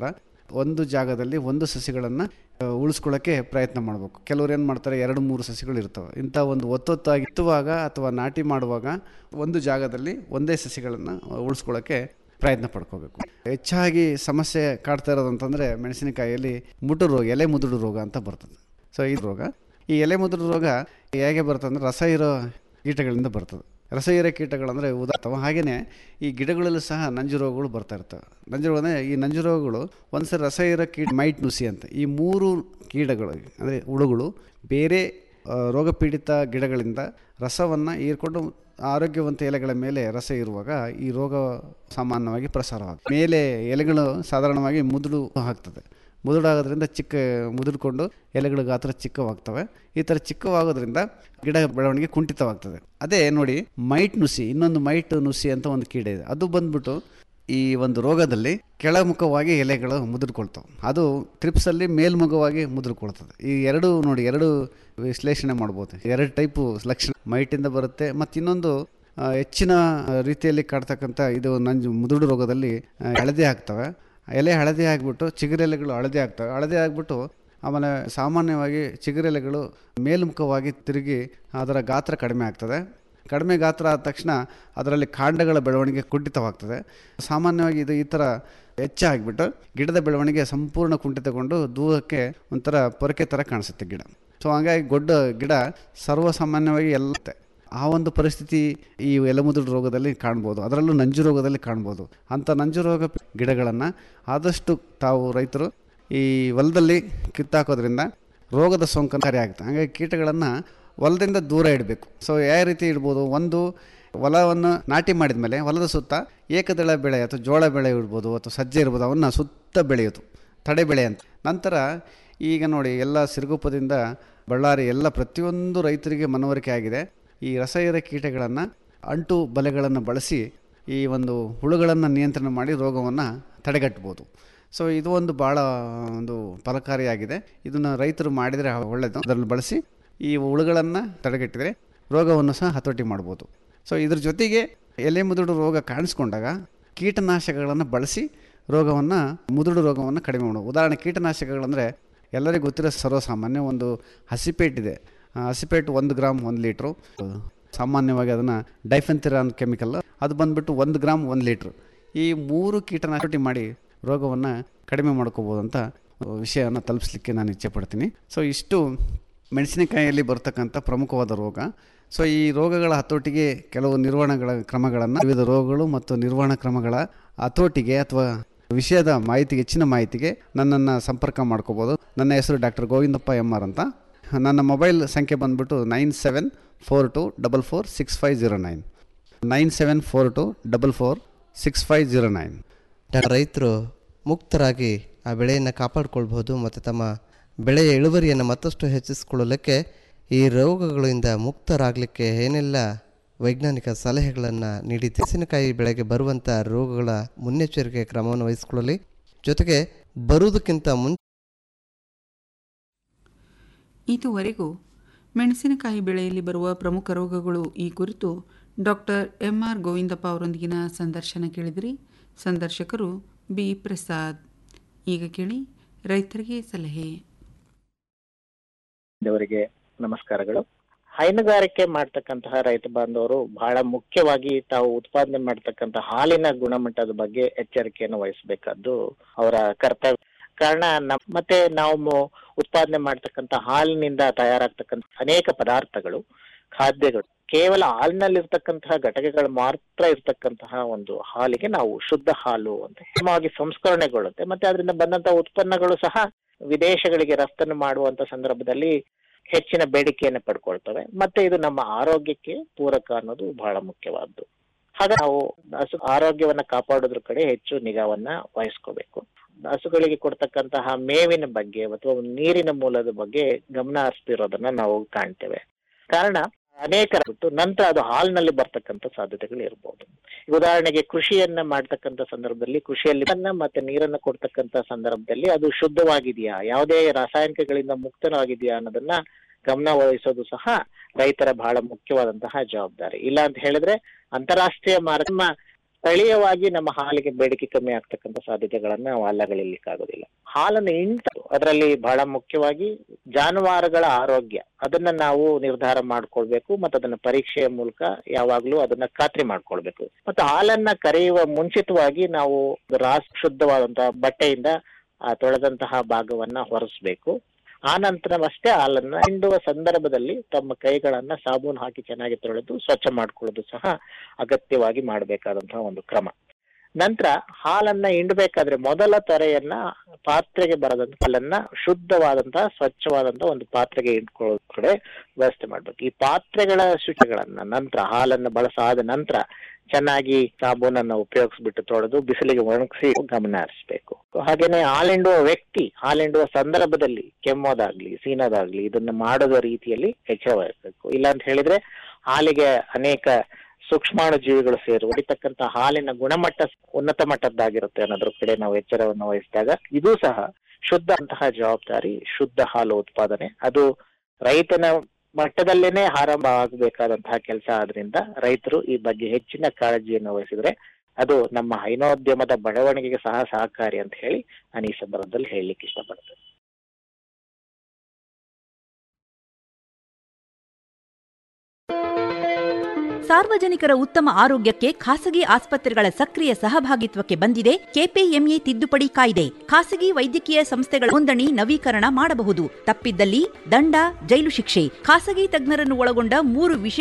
ಒಂದು ಜಾಗದಲ್ಲಿ ಒಂದು ಸಸಿಗಳನ್ನು ಉಳಿಸ್ಕೊಳ್ಳೋಕ್ಕೆ ಪ್ರಯತ್ನ ಮಾಡಬೇಕು ಕೆಲವ್ರು ಏನು ಮಾಡ್ತಾರೆ ಎರಡು ಮೂರು ಸಸಿಗಳು ಇರ್ತವೆ ಇಂಥ ಒಂದು ಒತ್ತೊತ್ತಾಗಿ ಇತ್ತುವಾಗ ಅಥವಾ ನಾಟಿ ಮಾಡುವಾಗ ಒಂದು ಜಾಗದಲ್ಲಿ ಒಂದೇ ಸಸಿಗಳನ್ನು ಉಳಿಸ್ಕೊಳ್ಳೋಕ್ಕೆ ಪ್ರಯತ್ನ ಪಡ್ಕೋಬೇಕು ಹೆಚ್ಚಾಗಿ ಸಮಸ್ಯೆ ಕಾಡ್ತಾ ಇರೋದು ಅಂತಂದರೆ ಮೆಣಸಿನಕಾಯಿಯಲ್ಲಿ ಮುಟು ರೋಗ ಎಲೆ ಮುದುಡು ರೋಗ ಅಂತ ಬರ್ತದೆ ಸೊ ಈ ರೋಗ ಈ ಎಲೆ ಮುದುಡು ರೋಗ ಹೇಗೆ ಬರ್ತದೆ ಅಂದರೆ ರಸ ಇರೋ ಕೀಟಗಳಿಂದ ಬರ್ತದೆ ರಸ ಇರೋ ಕೀಟಗಳಂದರೆ ಉದಾತ್ತವ ಹಾಗೆಯೇ ಈ ಗಿಡಗಳಲ್ಲೂ ಸಹ ನಂಜು ರೋಗಗಳು ಬರ್ತಾ ಇರ್ತವೆ ನಂಜು ರೋಗ ಅಂದರೆ ಈ ನಂಜು ರೋಗಗಳು ಒಂದು ಸರಿ ರಸ ಇರೋ ಕೀಟ ಮೈಟ್ ನುಸಿ ಅಂತ ಈ ಮೂರು ಕೀಟಗಳು ಅಂದರೆ ಹುಳುಗಳು ಬೇರೆ ಆ, ರೋಗಪೀಡಿತ ಗಿಡಗಳಿಂದ ರಸವನ್ನು ಹೀರ್ಕೊಂಡು ಆರೋಗ್ಯವಂತ ಎಲೆಗಳ ಮೇಲೆ ರಸ ಇರುವಾಗ ಈ ರೋಗ ಸಾಮಾನ್ಯವಾಗಿ ಪ್ರಸಾರವಾಗುತ್ತೆ ಮೇಲೆ ಎಲೆಗಳು ಸಾಧಾರಣವಾಗಿ ಮುದುಡು ಹಾಕ್ತದೆ ಮುದುಡಾಗೋದ್ರಿಂದ ಚಿಕ್ಕ ಮುದುಡ್ಕೊಂಡು ಎಲೆಗಳ ಗಾತ್ರ ಚಿಕ್ಕವಾಗ್ತವೆ ಈ ಥರ ಚಿಕ್ಕವಾಗೋದ್ರಿಂದ ಗಿಡ ಬೆಳವಣಿಗೆ ಕುಂಠಿತವಾಗ್ತದೆ ಅದೇ ನೋಡಿ ಮೈಟ್ ನುಸಿ ಇನ್ನೊಂದು ಮೈಟ್ ನುಸಿ ಅಂತ ಒಂದು ಕೀಡೆ ಇದೆ ಅದು ಬಂದ್ಬಿಟ್ಟು ಈ ಒಂದು ರೋಗದಲ್ಲಿ ಕೆಳಮುಖವಾಗಿ ಎಲೆಗಳು ಮುದುರ್ಕೊಳ್ತವೆ ಅದು ಟ್ರಿಪ್ಸಲ್ಲಿ ಮೇಲ್ಮುಖವಾಗಿ ಮುದುರ್ಕೊಳ್ತದೆ ಈ ಎರಡು ನೋಡಿ ಎರಡು ವಿಶ್ಲೇಷಣೆ ಮಾಡ್ಬೋದು ಎರಡು ಟೈಪು ಲಕ್ಷಣ ಮೈಟಿಂದ ಬರುತ್ತೆ ಮತ್ತು ಇನ್ನೊಂದು ಆ, ಹೆಚ್ಚಿನ ರೀತಿಯಲ್ಲಿ ಕಾಡ್ತಕ್ಕಂಥ ಇದು ನಂಜು ಮುದುಡು ರೋಗದಲ್ಲಿ ಆ, ಹಳದಿ ಆಗ್ತವೆ ಎಲೆ ಹಳದಿ ಆಗಿಬಿಟ್ಟು ಚಿಗುರೆಲೆಗಳು ಹಳದಿ ಆಗ್ತವೆ ಹಳದಿ ಆಗಿಬಿಟ್ಟು ಆಮೇಲೆ ಸಾಮಾನ್ಯವಾಗಿ ಚಿಗುರೆಲೆಗಳು ಮೇಲ್ಮುಖವಾಗಿ ತಿರುಗಿ ಅದರ ಗಾತ್ರ ಕಡಿಮೆ ಆಗ್ತದೆ ಕಡಿಮೆ ಗಾತ್ರ ಆದ ತಕ್ಷಣ ಅದರಲ್ಲಿ ಕಾಂಡಗಳ ಬೆಳವಣಿಗೆ ಕುಂಠಿತವಾಗ್ತದೆ ಸಾಮಾನ್ಯವಾಗಿ ಇದು ಈ ಥರ ಹೆಚ್ಚಾಗಿಬಿಟ್ಟು ಗಿಡದ ಬೆಳವಣಿಗೆ ಸಂಪೂರ್ಣ ಕುಂಠಿತಗೊಂಡು ದೂರಕ್ಕೆ ಒಂಥರ ಪೊರಕೆ ಥರ ಕಾಣಿಸುತ್ತೆ ಗಿಡ ಸೊ ಹಾಗಾಗಿ ಗೊಡ್ಡ ಗಿಡ ಸರ್ವಸಾಮಾನ್ಯವಾಗಿ ಎಲ್ಲ ಆ ಒಂದು ಪರಿಸ್ಥಿತಿ ಈ ಎಲೆಮುದುರು ರೋಗದಲ್ಲಿ ಕಾಣ್ಬೋದು ಅದರಲ್ಲೂ ನಂಜು ರೋಗದಲ್ಲಿ ಕಾಣ್ಬೋದು ಅಂಥ ನಂಜು ರೋಗ ಗಿಡಗಳನ್ನು ಆದಷ್ಟು ತಾವು ರೈತರು ಈ ಹೊಲದಲ್ಲಿ ಕಿತ್ತಾಕೋದ್ರಿಂದ ರೋಗದ ಸೋಂಕು ಕರೆ ಆಗುತ್ತೆ ಹಾಗಾಗಿ ಕೀಟಗಳನ್ನು ಹೊಲದಿಂದ ದೂರ ಇಡಬೇಕು ಸೊ ಯಾವ ರೀತಿ ಇಡ್ಬೋದು ಒಂದು ಹೊಲವನ್ನು ನಾಟಿ ಮಾಡಿದ ಮೇಲೆ ಹೊಲದ ಸುತ್ತ ಏಕದಳ ಬೆಳೆ ಅಥವಾ ಜೋಳ ಬೆಳೆ ಇಡ್ಬೋದು ಅಥವಾ ಸಜ್ಜೆ ಇರ್ಬೋದು ಅವನ್ನ ಸುತ್ತ ಬೆಳೆಯೋದು ತಡೆ ಬೆಳೆ ಅಂತ ನಂತರ ಈಗ ನೋಡಿ ಎಲ್ಲ ಸಿರುಗುಪ್ಪದಿಂದ ಬಳ್ಳಾರಿ ಎಲ್ಲ ಪ್ರತಿಯೊಂದು ರೈತರಿಗೆ ಮನವರಿಕೆ ಆಗಿದೆ ಈ ರಸಾಯನ ಕೀಟಗಳನ್ನು ಅಂಟು ಬಲೆಗಳನ್ನು ಬಳಸಿ ಈ ಒಂದು ಹುಳುಗಳನ್ನು ನಿಯಂತ್ರಣ ಮಾಡಿ ರೋಗವನ್ನು ತಡೆಗಟ್ಬೋದು ಸೊ ಇದು ಒಂದು ಭಾಳ ಒಂದು ಫಲಕಾರಿಯಾಗಿದೆ ಇದನ್ನು ರೈತರು ಮಾಡಿದರೆ ಒಳ್ಳೆಯದು ಅದರಲ್ಲಿ ಬಳಸಿ ಈ ಹುಳುಗಳನ್ನು ತಡೆಗಟ್ಟಿದರೆ ರೋಗವನ್ನು ಸಹ ಹತೋಟಿ ಮಾಡ್ಬೋದು ಸೊ ಇದ್ರ ಜೊತೆಗೆ ಎಲೆ ಮುದುಡು ರೋಗ ಕಾಣಿಸ್ಕೊಂಡಾಗ ಕೀಟನಾಶಕಗಳನ್ನು ಬಳಸಿ ರೋಗವನ್ನು ಮುದುಡು ರೋಗವನ್ನು ಕಡಿಮೆ ಮಾಡೋದು ಉದಾಹರಣೆ ಕೀಟನಾಶಕಗಳಂದರೆ ಎಲ್ಲರಿಗೂ ಗೊತ್ತಿರೋ ಸರ್ವಸಾಮಾನ್ಯ ಒಂದು ಹಸಿಪೇಟ್ ಇದೆ ಆ ಹಸಿಪೇಟ್ ಒಂದು ಗ್ರಾಮ್ ಒಂದು ಲೀಟ್ರು ಸಾಮಾನ್ಯವಾಗಿ ಅದನ್ನು ಡೈಫೆನ್ಥಿರಾನ್ ಕೆಮಿಕಲ್ ಅದು ಬಂದುಬಿಟ್ಟು ಒಂದು ಗ್ರಾಮ್ ಒಂದು ಲೀಟ್ರು ಈ ಮೂರು ಕೀಟನಾಶಕ ಮಾಡಿ ರೋಗವನ್ನು ಕಡಿಮೆ ಮಾಡ್ಕೋಬೋದು ಅಂತ ವಿಷಯವನ್ನು ತಲುಪಿಸ್ಲಿಕ್ಕೆ ನಾನು ಇಚ್ಛೆ ಪಡ್ತೀನಿ ಸೊ ಇಷ್ಟು ಮೆಣಸಿನಕಾಯಿಯಲ್ಲಿ ಬರ್ತಕ್ಕಂಥ ಪ್ರಮುಖವಾದ ರೋಗ ಸೊ ಈ ರೋಗಗಳ ಹತೋಟಿಗೆ ಕೆಲವು ನಿರ್ವಹಣೆಗಳ ಕ್ರಮಗಳನ್ನು ವಿವಿಧ ರೋಗಗಳು ಮತ್ತು ನಿರ್ವಹಣಾ ಕ್ರಮಗಳ ಹತೋಟಿಗೆ ಅಥವಾ ವಿಷಯದ ಮಾಹಿತಿಗೆ ಹೆಚ್ಚಿನ ಮಾಹಿತಿಗೆ ನನ್ನನ್ನು ಸಂಪರ್ಕ ಮಾಡ್ಕೋಬೋದು ನನ್ನ ಹೆಸರು ಡಾಕ್ಟರ್ ಗೋವಿಂದಪ್ಪ ಎಮ್ ಆರ್ ಅಂತ ನನ್ನ ಮೊಬೈಲ್ ಸಂಖ್ಯೆ ಬಂದುಬಿಟ್ಟು nine seven four two double four six five zero nine nine seven four two double four six five zero nine ರೈತರು ಮುಕ್ತರಾಗಿ ಆ ಬೆಳೆಯನ್ನು ಕಾಪಾಡಿಕೊಳ್ಬಹುದು ಮತ್ತು ತಮ್ಮ ಬೆಳೆಯ ಇಳುವರಿಯನ್ನು ಮತ್ತಷ್ಟು ಹೆಚ್ಚಿಸಿಕೊಳ್ಳಲಿಕ್ಕೆ ಈ ರೋಗಗಳಿಂದ ಮುಕ್ತರಾಗಲಿಕ್ಕೆ ಏನೆಲ್ಲ ವೈಜ್ಞಾನಿಕ ಸಲಹೆಗಳನ್ನು ನೀಡಿದೆ ಮೆಣಸಿನಕಾಯಿ ಬೆಳೆಗೆ ಬರುವಂಥ ರೋಗಗಳ ಮುನ್ನೆಚ್ಚರಿಕೆ ಕ್ರಮವನ್ನು ವಹಿಸಿಕೊಳ್ಳಲಿ ಜೊತೆಗೆ ಬರುವುದಕ್ಕಿಂತ ಮುಂಚೆ ಇದುವರೆಗೂ ಮೆಣಸಿನಕಾಯಿ ಬೆಳೆಯಲ್ಲಿ ಬರುವ ಪ್ರಮುಖ ರೋಗಗಳು ಈ ಕುರಿತು ಡಾಕ್ಟರ್ ಎಂ ಆರ್ ಗೋವಿಂದಪ್ಪ ಅವರೊಂದಿಗಿನ ಸಂದರ್ಶನ ಕೇಳಿದಿರಿ ಸಂದರ್ಶಕರು ಬಿ ಪ್ರಸಾದ್ ಈಗ ಕೇಳಿ ರೈತರಿಗೆ ಸಲಹೆ ಅವರಿಗೆ ನಮಸ್ಕಾರಗಳು ಹೈನುಗಾರಿಕೆ ಮಾಡ್ತಕ್ಕಂತಹ ರೈತ ಬಾಂಧವರು ಬಹಳ ಮುಖ್ಯವಾಗಿ ತಾವು ಉತ್ಪಾದನೆ ಮಾಡ್ತಕ್ಕಂಥ ಹಾಲಿನ ಗುಣಮಟ್ಟದ ಬಗ್ಗೆ ಎಚ್ಚರಿಕೆಯನ್ನು ವಹಿಸಬೇಕಾದ್ದು ಅವರ ಕರ್ತವ್ಯ ಕಾರಣ ನಮ್ ಮತ್ತೆ ನಾವು ಮು- ಉತ್ಪಾದನೆ ಮಾಡ್ತಕ್ಕಂಥ ಹಾಲಿನಿಂದ ತಯಾರಾಗ್ತಕ್ಕಂಥ ಅನೇಕ ಪದಾರ್ಥಗಳು ಖಾದ್ಯಗಳು ಕೇವಲ ಹಾಲಿನಲ್ಲಿರ್ತಕ್ಕಂತಹ ಘಟಕಗಳು ಮಾತ್ರ ಇರ್ತಕ್ಕಂತಹ ಒಂದು ಹಾಲಿಗೆ ನಾವು ಶುದ್ಧ ಹಾಲು ಅಂತ ಕ್ರಮವಾಗಿ ಸಂಸ್ಕರಣೆಗೊಳ್ಳುತ್ತೆ ಮತ್ತೆ ಅದರಿಂದ ಬಂದಂತಹ ಉತ್ಪನ್ನಗಳು ಸಹ ವಿದೇಶಗಳಿಗೆ ರಫ್ತನ್ನು ಮಾಡುವಂತ ಸಂದರ್ಭದಲ್ಲಿ ಹೆಚ್ಚಿನ ಬೇಡಿಕೆಯನ್ನು ಪಡ್ಕೊಳ್ತವೆ ಮತ್ತೆ ಇದು ನಮ್ಮ ಆರೋಗ್ಯಕ್ಕೆ ಪೂರಕ ಅನ್ನೋದು ಬಹಳ ಮುಖ್ಯವಾದ್ದು ಹಾಗೆ ನಾವು ಹಸು ಆರೋಗ್ಯವನ್ನ ಕಾಪಾಡೋದ್ರ ಕಡೆ ಹೆಚ್ಚು ನಿಗಾವನ್ನ ವಹಿಸ್ಕೋಬೇಕು ಹಸುಗಳಿಗೆ ಕೊಡ್ತಕ್ಕಂತಹ ಮೇವಿನ ಬಗ್ಗೆ ಅಥವಾ ನೀರಿನ ಮೂಲದ ಬಗ್ಗೆ ಗಮನ ಹರಿಸ್ತಿರೋದನ್ನ ನಾವು ಕಾಣ್ತೇವೆ ಕಾರಣ ಅನೇಕ ಬಿಟ್ಟು ನಂತರ ಅದು ಹಾಲಿನಲ್ಲಿ ಬರ್ತಕ್ಕಂಥ ಸಾಧ್ಯತೆಗಳು ಇರಬಹುದು ಈಗ ಉದಾಹರಣೆಗೆ ಕೃಷಿಯನ್ನ ಮಾಡ್ತಕ್ಕಂಥ ಸಂದರ್ಭದಲ್ಲಿ ಕೃಷಿಯಲ್ಲಿ ಅನ್ನ ಮತ್ತೆ ನೀರನ್ನ ಕೊಡ್ತಕ್ಕಂಥ ಸಂದರ್ಭದಲ್ಲಿ ಅದು ಶುದ್ಧವಾಗಿದೆಯಾ ಯಾವುದೇ ರಾಸಾಯನಿಕಗಳಿಂದ ಮುಕ್ತವಾಗಿದೆಯಾ ಅನ್ನೋದನ್ನ ಗಮನ ವಹಿಸೋದು ಸಹ ರೈತರ ಬಹಳ ಮುಖ್ಯವಾದಂತಹ ಜವಾಬ್ದಾರಿ ಇಲ್ಲ ಅಂತ ಹೇಳಿದ್ರೆ ಅಂತಾರಾಷ್ಟ್ರೀಯ ಮಾರ ನಮ್ಮ ಸ್ಥಳೀಯವಾಗಿ ನಮ್ಮ ಹಾಲಿಗೆ ಬೇಡಿಕೆ ಕಮ್ಮಿ ಆಗ್ತಕ್ಕಂಥ ಸಾಧ್ಯತೆಗಳನ್ನ ನಾವು ಅಲ್ಲಗಳಿಲಿಕ್ಕಾಗೋದಿಲ್ಲ ಹಾಲನ್ನು ಇಂಟು ಅದರಲ್ಲಿ ಬಹಳ ಮುಖ್ಯವಾಗಿ ಜಾನುವಾರುಗಳ ಆರೋಗ್ಯ ಅದನ್ನ ನಾವು ನಿರ್ಧಾರ ಮಾಡ್ಕೊಳ್ಬೇಕು ಮತ್ತು ಅದನ್ನ ಪರೀಕ್ಷೆಯ ಮೂಲಕ ಯಾವಾಗ್ಲೂ ಅದನ್ನ ಖಾತ್ರಿ ಮಾಡ್ಕೊಳ್ಬೇಕು ಮತ್ತು ಹಾಲನ್ನ ಕರೆಯುವ ಮುಂಚಿತವಾಗಿ ನಾವು ರಾಸ್ ಶುದ್ಧವಾದಂತಹ ಬಟ್ಟೆಯಿಂದ ಆ ತೊಳೆದಂತಹ ಭಾಗವನ್ನ ಹೊರಸ್ಬೇಕು ಆ ನಂತರವಷ್ಟೇ ಹಾಲನ್ನ ಹಿಂಡುವ ಸಂದರ್ಭದಲ್ಲಿ ತಮ್ಮ ಕೈಗಳನ್ನ ಸಾಬೂನು ಹಾಕಿ ಚೆನ್ನಾಗಿ ತೊಳೆದು ಸ್ವಚ್ಛ ಮಾಡ್ಕೊಳ್ಳೋದು ಸಹ ಅಗತ್ಯವಾಗಿ ಮಾಡಬೇಕಾದಂತಹ ಒಂದು ಕ್ರಮ ನಂತರ ಹಾಲನ್ನ ಹಿಂಡಬೇಕಾದ್ರೆ ಮೊದಲ ತೊರೆಯನ್ನ ಪಾತ್ರೆಗೆ ಬರದಂತ ಹಾಲನ್ನ ಶುದ್ಧವಾದಂತಹ ಸ್ವಚ್ಛವಾದಂತಹ ಒಂದು ಪಾತ್ರೆಗೆ ಇಟ್ಕೊಳ್ಳೋ ಕಡೆ ವ್ಯವಸ್ಥೆ ಮಾಡ್ಬೇಕು ಈ ಪಾತ್ರೆಗಳ ಶುಚಿಗಳನ್ನ ನಂತರ ಹಾಲನ್ನು ಬಳಸಾದ ನಂತರ ಚೆನ್ನಾಗಿ ಸಾಬೂನನ್ನ ಉಪಯೋಗಿಸ್ಬಿಟ್ಟು ತೊಳೆದು ಬಿಸಿಲಿಗೆ ಒಣಗಿಸಿ ಗಮನ ಹರಿಸ್ಬೇಕು ಹಾಗೇನೆ ಹಾಲಿಂಡುವ ವ್ಯಕ್ತಿ ಹಾಲಿಂಡುವ ಸಂದರ್ಭದಲ್ಲಿ ಕೆಮ್ಮೋದಾಗ್ಲಿ ಸೀನೋದಾಗ್ಲಿ ಇದನ್ನ ಮಾಡದ ರೀತಿಯಲ್ಲಿ ಎಚ್ಚರ ವಹಿಸಬೇಕು ಇಲ್ಲ ಅಂತ ಹೇಳಿದ್ರೆ ಹಾಲಿಗೆ ಅನೇಕ ಸೂಕ್ಷ್ಮಾಣು ಜೀವಿಗಳು ಸೇರಿ ಹೊಡಿತಕ್ಕಂತ ಹಾಲಿನ ಗುಣಮಟ್ಟ ಉನ್ನತ ಮಟ್ಟದ್ದಾಗಿರುತ್ತೆ ಅನ್ನೋದ್ರ ಕಡೆ ನಾವು ಎಚ್ಚರವನ್ನು ವಹಿಸಿದಾಗ ಇದು ಸಹ ಶುದ್ಧ ಅಂತಹ ಜವಾಬ್ದಾರಿ ಶುದ್ಧ ಹಾಲು ಉತ್ಪಾದನೆ ಅದು ರೈತನ ಮಟ್ಟದಲ್ಲೇನೆ ಆರಂಭ ಆಗಬೇಕಾದಂತಹ ಕೆಲಸ ಆದ್ರಿಂದ ರೈತರು ಈ ಬಗ್ಗೆ ಹೆಚ್ಚಿನ ಕಾಳಜಿಯನ್ನು ವಹಿಸಿದ್ರೆ ಅದು ನಮ್ಮ ಹೈನೋದ್ಯಮದ ಬೆಳವಣಿಗೆಗೆ ಸಹ ಸಹಕಾರಿ ಅಂತ ಹೇಳಿ ನಾನು ಈ ಸಂದರ್ಭದಲ್ಲಿ ಹೇಳಲಿಕ್ಕೆ ಇಷ್ಟಪಡ್ತೇನೆ ಸಾರ್ವಜನಿಕರ ಉತ್ತಮ ಆರೋಗ್ಯಕ್ಕೆ ಖಾಸಗಿ ಆಸ್ಪತ್ರೆಗಳ ಸಕ್ರಿಯ ಸಹಭಾಗಿತ್ವಕ್ಕೆ ಬಂದಿದೆ ಕೆಪಿಎಂಇ ತಿದ್ದುಪಡಿ ಕಾಯ್ದೆ ಖಾಸಗಿ ವೈದ್ಯಕೀಯ ಸಂಸ್ಥೆಗಳ ನೋಂದಣಿ ನವೀಕರಣ ಮಾಡಬಹುದು ತಪ್ಪಿದ್ದಲ್ಲಿ ದಂಡ ಜೈಲು ಶಿಕ್ಷೆ ಖಾಸಗಿ ತಜ್ಞರನ್ನು ಒಳಗೊಂಡ ಮೂರು ವಿಶೇಷ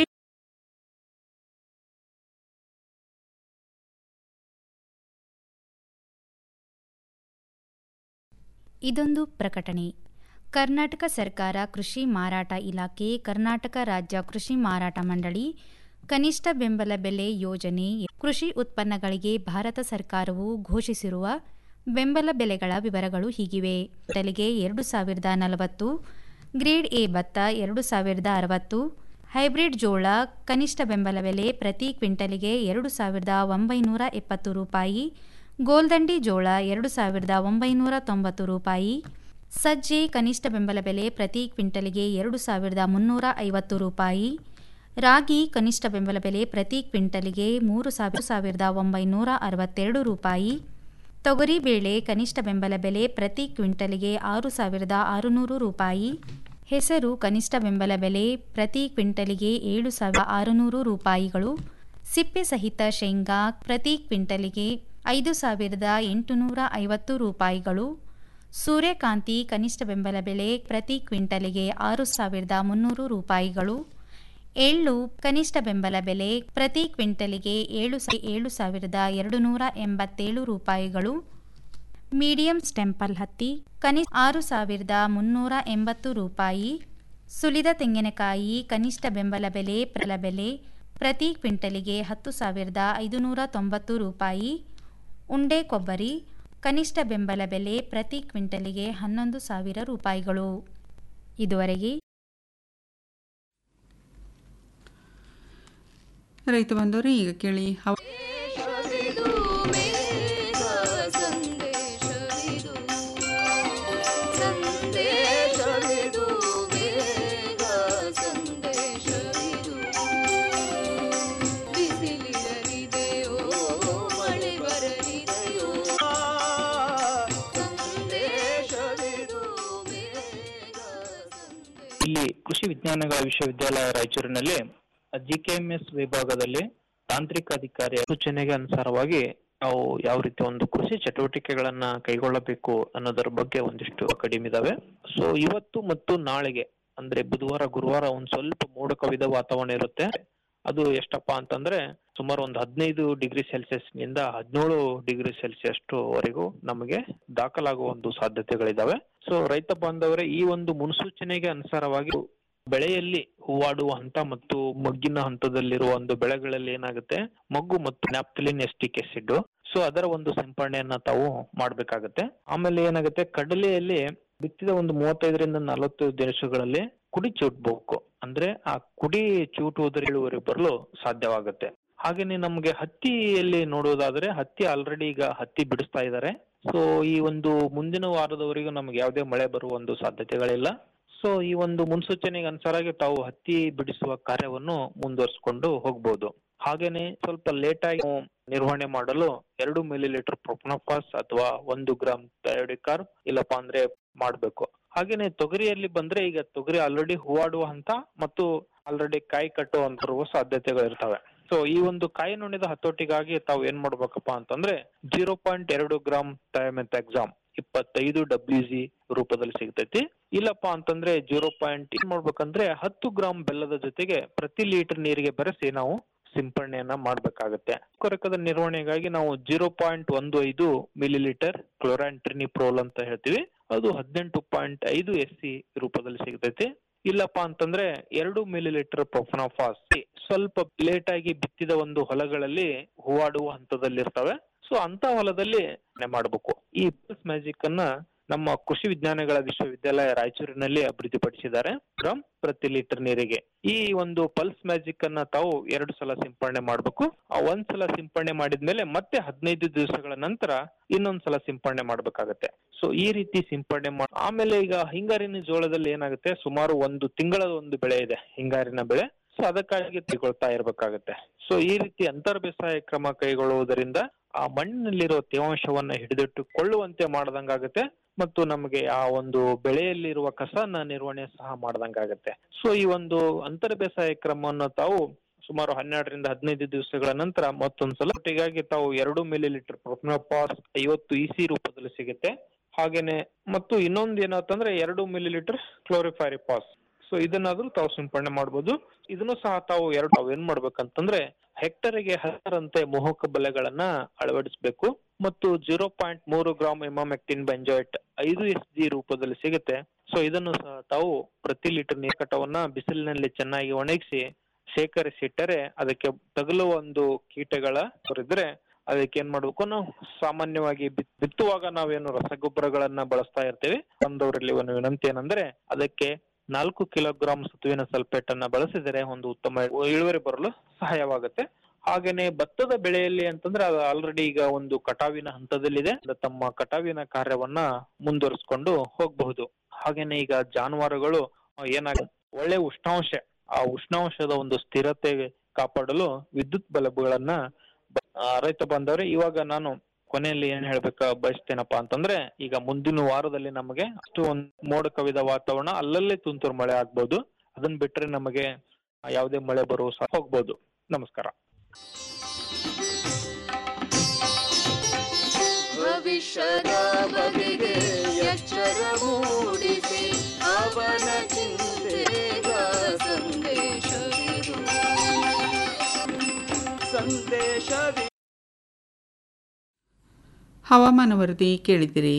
ಇದೊಂದು ಪ್ರಕಟಣೆ ಕರ್ನಾಟಕ ಸರ್ಕಾರ ಕೃಷಿ ಮಾರಾಟ ಇಲಾಖೆ ಕರ್ನಾಟಕ ರಾಜ್ಯ ಕೃಷಿ ಮಾರಾಟ ಮಂಡಳಿ ಕನಿಷ್ಠ ಬೆಂಬಲ ಬೆಲೆ ಯೋಜನೆ ಕೃಷಿ ಉತ್ಪನ್ನಗಳಿಗೆ ಭಾರತ ಸರ್ಕಾರವು ಘೋಷಿಸಿರುವ ಬೆಂಬಲ ಬೆಲೆಗಳ ವಿವರಗಳು ಹೀಗಿವೆ ಟಲಿಗೆ ಎರಡು ಸಾವಿರದ ನಲವತ್ತು ಗ್ರೇಡ್ ಎ ಭತ್ತ ಎರಡು ಸಾವಿರದ ಅರವತ್ತು ಹೈಬ್ರಿಡ್ ಜೋಳ ಕನಿಷ್ಠ ಬೆಂಬಲ ಬೆಲೆ ಪ್ರತಿ ಕ್ವಿಂಟಲಿಗೆ ಎರಡು ಸಾವಿರದ ಒಂಬೈನೂರ ಎಪ್ಪತ್ತು ರೂಪಾಯಿ ಗೋಲ್ದಂಡಿ ಜೋಳ ಎರಡು ಸಾವಿರದ ಒಂಬೈನೂರ ತೊಂಬತ್ತು ರೂಪಾಯಿ ಸಜ್ಜೆ ಕನಿಷ್ಠ ಬೆಂಬಲ ಬೆಲೆ ಪ್ರತಿ ಕ್ವಿಂಟಲಿಗೆ ಎರಡು ಸಾವಿರದ ಮುನ್ನೂರ ಐವತ್ತು ರೂಪಾಯಿ ರಾಗಿ ಕನಿಷ್ಠ ಬೆಂಬಲ ಬೆಲೆ ಪ್ರತಿ ಕ್ವಿಂಟಲಿಗೆ ಮೂರು ಸಾವಿರ ಸಾವಿರದ ಒಂಬೈನೂರ ಅರವತ್ತೆರಡು ರೂಪಾಯಿ ತೊಗರಿಬೇಳೆ ಕನಿಷ್ಠ ಬೆಂಬಲ ಬೆಲೆ ಪ್ರತಿ ಕ್ವಿಂಟಲಿಗೆ ಆರು ಸಾವಿರದ ಆರುನೂರು ರೂಪಾಯಿ ಹೆಸರು ಕನಿಷ್ಠ ಬೆಂಬಲ ಬೆಲೆ ಪ್ರತಿ ಕ್ವಿಂಟಲಿಗೆ ಏಳು ಸಾವಿರದ ಆರುನೂರು ರೂಪಾಯಿಗಳು ಸಿಪ್ಪೆ ಸಹಿತ ಶೇಂಗಾ ಪ್ರತಿ ಕ್ವಿಂಟಲಿಗೆ ಐದು ಸಾವಿರದ ಎಂಟುನೂರ ಐವತ್ತು ರೂಪಾಯಿಗಳು ಸೂರ್ಯಕಾಂತಿ ಕನಿಷ್ಠ ಬೆಂಬಲ ಬೆಲೆ ಪ್ರತಿ ಕ್ವಿಂಟಲಿಗೆ ಆರು ಸಾವಿರದ ಮುನ್ನೂರು ರೂಪಾಯಿಗಳು ಎಳ್ಳು ಕನಿಷ್ಠ ಬೆಂಬಲ ಬೆಲೆ ಪ್ರತಿ ಕ್ವಿಂಟಲಿಗೆ ಏಳು ಸಾ- ಏಳು ಸಾವಿರದ ಎರಡು ನೂರ ಎಂಬತ್ತೇಳು ರೂಪಾಯಿಗಳು ಮೀಡಿಯಂ ಸ್ಟೆಂಪಲ್ ಹತ್ತಿ ಕನಿಷ್ಠ ಆರು ಸಾವಿರದ ಮುನ್ನೂರ ಎಂಬತ್ತು ರೂಪಾಯಿ ಸುಲಿದ ತೆಂಗಿನಕಾಯಿ ಕನಿಷ್ಠ ಬೆಂಬಲ ಬೆಲೆ ಪ್ರಲ ಬೆಲೆ ಪ್ರತಿ ಕ್ವಿಂಟಲಿಗೆ ಹತ್ತು ಸಾವಿರದ ಐದುನೂರ ತೊಂಬತ್ತು ರೂಪಾಯಿ ಉಂಡೆ ಕೊಬ್ಬರಿ ಕನಿಷ್ಠ ಬೆಂಬಲ ಬೆಲೆ ಪ್ರತಿ ಕ್ವಿಂಟಲಿಗೆ ಹನ್ನೊಂದು ಸಾವಿರ ರೂಪಾಯಿಗಳು ಇದುವರೆಗೆ ರೈತ ಬಂದವರು ಈಗ ಕೇಳಿ ಹವ ಇಲ್ಲಿ ಕೃಷಿ ವಿಜ್ಞಾನಗಳ ವಿಶ್ವವಿದ್ಯಾಲಯ ರಾಯಚೂರಿನಲ್ಲಿ ಜಿಕೆಎಂಎಸ್ ವಿಭಾಗದಲ್ಲಿ ತಾಂತ್ರಿಕ ಅಧಿಕಾರಿಯ ಸೂಚನೆಗೆ ಅನುಸಾರವಾಗಿ ನಾವು ಯಾವ ರೀತಿ ಒಂದು ಕೃಷಿ ಚಟುವಟಿಕೆಗಳನ್ನ ಕೈಗೊಳ್ಳಬೇಕು ಅನ್ನೋದರ ಬಗ್ಗೆ ಒಂದಿಷ್ಟು ಕಡಿಮೆ ಇದಾವೆ ಸೊ ಇವತ್ತು ಮತ್ತು ನಾಳೆಗೆ ಅಂದ್ರೆ ಬುಧವಾರ ಗುರುವಾರ ಒಂದ್ ಸ್ವಲ್ಪ ಮೋಡ ಕವಿದ ವಾತಾವರಣ ಇರುತ್ತೆ ಅದು ಎಷ್ಟಪ್ಪ ಅಂತಂದ್ರೆ ಸುಮಾರು ಒಂದು ಹದಿನೈದು ಡಿಗ್ರಿ ಸೆಲ್ಸಿಯಸ್ ನಿಂದ ಹದಿನೇಳು ಡಿಗ್ರಿ ಸೆಲ್ಸಿಯಸ್ ವರೆಗೂ ನಮಗೆ ದಾಖಲಾಗುವ ಒಂದು ಸಾಧ್ಯತೆಗಳಿದಾವೆ ಸೊ ರೈತ ಬಾಂಧವರೇ ಈ ಒಂದು ಮುನ್ಸೂಚನೆಗೆ ಅನುಸಾರವಾಗಿ ಬೆಳೆಯಲ್ಲಿ ಹೂವಾಡುವ ಹಂತ ಮತ್ತು ಮೊಗ್ಗಿನ ಹಂತದಲ್ಲಿರುವ ಒಂದು ಬೆಳೆಗಳಲ್ಲಿ ಏನಾಗುತ್ತೆ ಮೊಗ್ಗು ಮತ್ತು ನ್ಯಾಪ್ಥಲಿನ್ ಎಸ್ಟಿಕ್ ಆಸಿಡ್ ಸೊ ಅದರ ಒಂದು ಸಿಂಪರಣೆಯನ್ನ ತಾವು ಮಾಡ್ಬೇಕಾಗತ್ತೆ ಆಮೇಲೆ ಏನಾಗುತ್ತೆ ಕಡಲೆಯಲ್ಲಿ ಬಿತ್ತಿದ ಒಂದು ಮೂವತ್ತೈದರಿಂದ ನಲವತ್ತು ದಿವಸಗಳಲ್ಲಿ ಕುಡಿ ಚೂಟ್ಬೇಕು ಅಂದ್ರೆ ಆ ಕುಡಿ ಚೂಟುವುದರ ಇಳುವರಿ ಬರಲು ಸಾಧ್ಯವಾಗುತ್ತೆ ಹಾಗೇನೆ ನಮಗೆ ಹತ್ತಿಯಲ್ಲಿ ನೋಡುವುದಾದ್ರೆ ಹತ್ತಿ ಆಲ್ರೆಡಿ ಈಗ ಹತ್ತಿ ಬಿಡಿಸ್ತಾ ಇದ್ದಾರೆ ಸೊ ಈ ಒಂದು ಮುಂದಿನ ವಾರದವರೆಗೂ ನಮಗೆ ಯಾವುದೇ ಮಳೆ ಬರುವ ಒಂದು ಸಾಧ್ಯತೆಗಳಿಲ್ಲ ಸೊ ಈ ಒಂದು ಮುನ್ಸೂಚನೆಗೆ ಅನುಸಾರವಾಗಿ ತಾವು ಹತ್ತಿ ಬಿಡಿಸುವ ಕಾರ್ಯವನ್ನು ಮುಂದುವರಿಸಿಕೊಂಡು ಹೋಗ್ಬೋದು ಹಾಗೇನೆ ಸ್ವಲ್ಪ ಲೇಟ್ ಆಗಿ ನಾವು ನಿರ್ವಹಣೆ ಮಾಡಲು ಎರಡು ಮಿಲಿ ಲೀಟರ್ ಪ್ರೊಪನೋಫಾಸ್ ಅಥವಾ ಒಂದು ಗ್ರಾಮ್ ಥಯೋಡಿಕಾರ್ ಇಲ್ಲಪ್ಪ ಅಂದ್ರೆ ಮಾಡ್ಬೇಕು ಹಾಗೇನೆ ತೊಗರಿಯಲ್ಲಿ ಬಂದ್ರೆ ಈಗ ತೊಗರಿ ಆಲ್ರೆಡಿ ಹೂವಾಡುವ ಹಂತ ಮತ್ತು ಆಲ್ರೆಡಿ ಕಾಯಿ ಕಟ್ಟುವಂತ ಬರುವ ಸಾಧ್ಯತೆಗಳು ಇರ್ತವೆ ಸೊ ಈ ಒಂದು ಕಾಯಿ ನುಣಿದ ಹತೋಟಿಗಾಗಿ ತಾವು ಏನ್ ಮಾಡ್ಬೇಕಪ್ಪ ಅಂತಂದ್ರೆ ಜೀರೋ ಪಾಯಿಂಟ್ ಎರಡು ಗ್ರಾಮ್ ಥಯೋಮೆತ್ ಎಕ್ಸಾಮ್ ಇಪ್ಪತ್ತೈದು ಡಬ್ಲ್ಯೂ ಜಿ ರೂಪದಲ್ಲಿ ಸಿಗ್ತೈತಿ ಇಲ್ಲಪ್ಪ ಅಂತಂದ್ರೆ ಜೀರೋ ಪಾಯಿಂಟ್ ಏನ್ ಮಾಡ್ಬೇಕಂದ್ರೆ ಹತ್ತು ಗ್ರಾಮ್ ಬೆಲ್ಲದ ಜೊತೆಗೆ ಪ್ರತಿ ಲೀಟರ್ ನೀರಿಗೆ ಬೆರೆಸಿ ನಾವು ಸಿಂಪರಣೆಯನ್ನ ಮಾಡ್ಬೇಕಾಗತ್ತೆ ಕೊರಕದ ನಿರ್ವಹಣೆಗಾಗಿ ನಾವು ಜೀರೋ ಪಾಯಿಂಟ್ ಒಂದು ಐದು ಮಿಲಿ ಲೀಟರ್ ಕ್ಲೋರಾಂಟ್ರಿನಿಪ್ರೋಲ್ ಅಂತ ಹೇಳ್ತೀವಿ ಅದು ಹದಿನೆಂಟು ಪಾಯಿಂಟ್ ಐದು ಎಸ್ ಸಿ ರೂಪದಲ್ಲಿ ಸಿಗ್ತೈತಿ ಇಲ್ಲಪ್ಪ ಅಂತಂದ್ರೆ ಎರಡು ಮಿಲಿ ಲೀಟರ್ ಪ್ರೊಫನಾಫಾಸ್ ಸ್ವಲ್ಪ ಲೇಟ್ ಆಗಿ ಬಿತ್ತಿದ ಒಂದು ಹೊಲಗಳಲ್ಲಿ ಹೂವಾಡುವ ಹಂತದಲ್ಲಿರ್ತವೆ ಸೊ ಅಂತ ಹೊಲದಲ್ಲಿ ಮಾಡಬೇಕು ಈ ಪಲ್ಸ್ ಮ್ಯಾಜಿಕ್ ಅನ್ನ ನಮ್ಮ ಕೃಷಿ ವಿಜ್ಞಾನಗಳ ವಿಶ್ವವಿದ್ಯಾಲಯ ರಾಯಚೂರಿನಲ್ಲಿ ಅಭಿವೃದ್ಧಿಪಡಿಸಿದ್ದಾರೆ ಗ್ರಾಮ್ ಪ್ರತಿ ಲೀಟರ್ ನೀರಿಗೆ ಈ ಒಂದು ಪಲ್ಸ್ ಮ್ಯಾಜಿಕ್ ಅನ್ನ ತಾವು ಎರಡು ಸಲ ಸಿಂಪರಣೆ ಮಾಡಬೇಕು ಆ ಒಂದ್ ಸಲ ಸಿಂಪರಣೆ ಮಾಡಿದ್ಮೇಲೆ ಮತ್ತೆ ಹದಿನೈದು ದಿವಸಗಳ ನಂತರ ಇನ್ನೊಂದ್ ಸಲ ಸಿಂಪರಣೆ ಮಾಡ್ಬೇಕಾಗತ್ತೆ ಸೊ ಈ ರೀತಿ ಸಿಂಪರಣೆ ಮಾಡಿ ಆಮೇಲೆ ಈಗ ಹಿಂಗಾರಿನ ಜೋಳದಲ್ಲಿ ಏನಾಗುತ್ತೆ ಸುಮಾರು ಒಂದು ತಿಂಗಳ ಒಂದು ಬೆಳೆ ಇದೆ ಹಿಂಗಾರಿನ ಬೆಳೆ ಸೊ ಅದಕ್ಕಾಗಿ ತಿಳ್ಕೊಳ್ತಾ ಇರ್ಬೇಕಾಗತ್ತೆ ಸೊ ಈ ರೀತಿ ಅಂತರ್ ಬೇಸಾಯ ಕ್ರಮ ಕೈಗೊಳ್ಳುವುದರಿಂದ ಆ ಮಣ್ಣಿನಲ್ಲಿರೋ ತೇವಾಂಶವನ್ನ ಹಿಡಿದಿಟ್ಟುಕೊಳ್ಳುವಂತೆ ಮಾಡದಂಗಾಗುತ್ತೆ ಮತ್ತು ನಮಗೆ ಆ ಒಂದು ಬೆಳೆಯಲ್ಲಿರುವ ಕಸನ ನಿರ್ವಹಣೆ ಸಹ ಮಾಡ್ದಂಗಾಗತ್ತೆ ಸೊ ಈ ಒಂದು ಅಂತರ ಬೇಸಾಯ ಕ್ರಮವನ್ನು ತಾವು ಸುಮಾರು ಹನ್ನೆರಡರಿಂದ ಹದಿನೈದು ದಿವಸಗಳ ನಂತರ ಮತ್ತೊಂದ್ಸಲ ಒಟ್ಟಿಗಾಗಿ ತಾವು ಎರಡು ಮಿಲಿ ಲೀಟರ್ ಪ್ರೊಪನೋಪಾಸ್ ಐವತ್ತು ಇಸಿ ರೂಪದಲ್ಲಿ ಸಿಗುತ್ತೆ ಹಾಗೇನೆ ಮತ್ತು ಇನ್ನೊಂದು ಏನಂತಂದ್ರೆ ಎರಡು ಮಿಲಿ ಲೀಟರ್ ಕ್ಲೋರಿಫೈರಿಪಾಸ್ ಸೊ ಇದನ್ನಾದ್ರೂ ತಾವು ಸಿಂಪಡಣೆ ಮಾಡ್ಬೋದು ಇದನ್ನು ಸಹ ತಾವು ಎರಡು ತಾವು ಏನ್ ಮಾಡ್ಬೇಕಂತಂದ್ರೆ ಹೆಕ್ಟರ್ಗೆ ಹತ್ತರಂತೆ ಮೋಹಕ ಬಲೆಗಳನ್ನ ಅಳವಡಿಸಬೇಕು ಮತ್ತು ಜೀರೋ ಪಾಯಿಂಟ್ ಮೂರು ಗ್ರಾಮ್ ಎಮಾಮೆಕ್ಟಿನ್ ಬೆಂಜಾಯ್ಟ್ ಐದು ಎಸ್ ಜಿ ರೂಪದಲ್ಲಿ ಸಿಗುತ್ತೆ ಸೊ ಇದನ್ನು ಸಹ ತಾವು ಪ್ರತಿ ಲೀಟರ್ ನೀರ್ಕಟವನ್ನ ಬಿಸಿಲಿನಲ್ಲಿ ಚೆನ್ನಾಗಿ ಒಣಗಿಸಿ ಶೇಖರಿಸಿಟ್ಟರೆ ಅದಕ್ಕೆ ತಗುಲುವ ಒಂದು ಕೀಟಗಳ ಇದ್ರೆ ಅದಕ್ಕೆ ಏನ್ ಮಾಡ್ಬೇಕು ನಾವು ಸಾಮಾನ್ಯವಾಗಿ ಬಿತ್- ಬಿತ್ತುವಾಗ ನಾವೇನು ರಸಗೊಬ್ಬರಗಳನ್ನ ಬಳಸ್ತಾ ಇರ್ತೇವೆ ಬಂದವರಲ್ಲಿ ಒಂದು ವಿನಂತಿ ಏನಂದ್ರೆ ಅದಕ್ಕೆ ನಾಲ್ಕು ಕಿಲೋಗ್ರಾಂ ಸತುವಿನ ಸಲ್ಫೇಟ್ ಅನ್ನ ಬಳಸಿದರೆ ಒಂದು ಉತ್ತಮ ಇಳುವರಿ ಬರಲು ಸಹಾಯವಾಗುತ್ತೆ ಹಾಗೇನೆ ಭತ್ತದ ಬೆಳೆಯಲ್ಲಿ ಅಂತಂದ್ರೆ ಅದು ಆಲ್ರೆಡಿ ಈಗ ಒಂದು ಕಟಾವಿನ ಹಂತದಲ್ಲಿದೆ ಅದು ತಮ್ಮ ಕಟಾವಿನ ಕಾರ್ಯವನ್ನ ಮುಂದುವರಿಸಿಕೊಂಡು ಹೋಗಬಹುದು ಹಾಗೇನೆ ಈಗ ಜಾನುವಾರುಗಳು ಆ, ಏನಾಗ ಒಳ್ಳೆ ಉಷ್ಣಾಂಶ ಆ ಉಷ್ಣಾಂಶದ ಒಂದು ಸ್ಥಿರತೆ ಕಾಪಾಡಲು ವಿದ್ಯುತ್ ಬಲ್ಬ್ಗಳನ್ನ ಬ- ಆ, ರೈತ ಬಂದವ್ರೆ ಇವಾಗ ನಾನು ಕೊನೆಯಲ್ಲಿ ಏನ್ ಹೇಳ್ಬೇಕ ಬಯಸ್ತೇನಪ್ಪ ಅಂತಂದ್ರೆ ಈಗ ಮುಂದಿನ ವಾರದಲ್ಲಿ ನಮಗೆ ಅಷ್ಟು ಒಂದು ಮೋಡ ಕವಿದ ವಾತಾವರಣ ಅಲ್ಲಲ್ಲೇ ತುಂತುರು ಮಳೆ ಆಗ್ಬೋದು ಅದನ್ನ ಬಿಟ್ರೆ ನಮಗೆ ಆ, ಯಾವುದೇ ಮಳೆ ಬರುವ ಸಹ ಹೋಗ್ಬೋದು ನಮಸ್ಕಾರ ಭವಿಷ್ಯದ ಬಗೆಗೆ ಎಚ್ಚರ ಮೂಡಿಸಿ ಅವನ ಚಿಂತೆಗ ಸಂದೇಶವಿದು ಸಂದೇಶವಿ ಹವಾಮಾನ ವರದಿ ಕೇಳಿದಿರಿ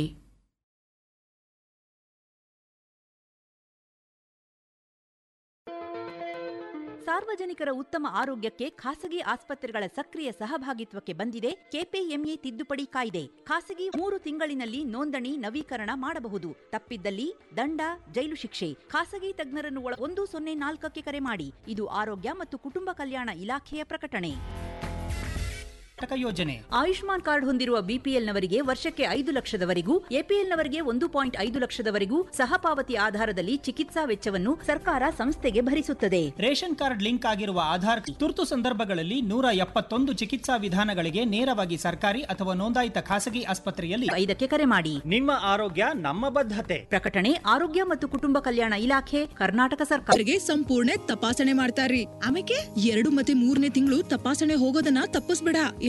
ಸಾರ್ವಜನಿಕರ ಉತ್ತಮ ಆರೋಗ್ಯಕ್ಕೆ ಖಾಸಗಿ ಆಸ್ಪತ್ರೆಗಳ ಸಕ್ರಿಯ ಸಹಭಾಗಿತ್ವಕ್ಕೆ ಬಂದಿದೆ ಕೆಪಿಎಂಎ ತಿದ್ದುಪಡಿ ಕಾಯ್ದೆ ಖಾಸಗಿ ಮೂರು ತಿಂಗಳಿನಲ್ಲಿ ನೋಂದಣಿ ನವೀಕರಣ ಮಾಡಬಹುದು ತಪ್ಪಿದ್ದಲ್ಲಿ ದಂಡ ಜೈಲು ಶಿಕ್ಷೆ ಖಾಸಗಿ ತಜ್ಞರನ್ನು ಒಳ ಒಂದು ಸೊನ್ನೆ ನಾಲ್ಕಕ್ಕೆ ಕರೆ ಮಾಡಿ ಇದು ಆರೋಗ್ಯ ಮತ್ತು ಕುಟುಂಬ ಕಲ್ಯಾಣ ಇಲಾಖೆಯ ಪ್ರಕಟಣೆ ಕರ್ನಾಟಕ ಯೋಜನೆ ಆಯುಷ್ಮಾನ್ ಕಾರ್ಡ್ ಹೊಂದಿರುವ ಬಿಪಿಎಲ್ನವರಿಗೆ ವರ್ಷಕ್ಕೆ ಐದು ಲಕ್ಷದವರೆಗೂ ಎಪಿಎಲ್ನವರಿಗೆ ಒಂದು ಪಾಯಿಂಟ್ ಐದು ಲಕ್ಷದವರೆಗೂ ಸಹಪಾವತಿ ಆಧಾರದಲ್ಲಿ ಚಿಕಿತ್ಸಾ ವೆಚ್ಚವನ್ನು ಸರ್ಕಾರ ಸಂಸ್ಥೆಗೆ ಭರಿಸುತ್ತದೆ ರೇಷನ್ ಕಾರ್ಡ್ ಲಿಂಕ್ ಆಗಿರುವ ಆಧಾರ್ ತುರ್ತು ಸಂದರ್ಭಗಳಲ್ಲಿ ನೂರ ಎಪ್ಪತ್ತೊಂದು ಚಿಕಿತ್ಸಾ ವಿಧಾನಗಳಿಗೆ ನೇರವಾಗಿ ಸರ್ಕಾರಿ ಅಥವಾ ನೋಂದಾಯಿತ ಖಾಸಗಿ ಆಸ್ಪತ್ರೆಯಲ್ಲಿ ಐದಕ್ಕೆ ಕರೆ ಮಾಡಿ ನಿಮ್ಮ ಆರೋಗ್ಯ ನಮ್ಮ ಬದ್ಧತೆ ಪ್ರಕಟಣೆ ಆರೋಗ್ಯ ಮತ್ತು ಕುಟುಂಬ ಕಲ್ಯಾಣ ಇಲಾಖೆ ಕರ್ನಾಟಕ ಸರ್ಕಾರ ಅವರಿಗೆ ಸಂಪೂರ್ಣ ತಪಾಸಣೆ ಮಾಡ್ತಾರ್ರಿ ಆಮೇಲೆ ಎರಡು ಮತ್ತೆ ಮೂರನೇ ತಿಂಗಳು ತಪಾಸಣೆ ಹೋಗೋದನ್ನ ತಪ್ಪಿಸ್ಬೇಡ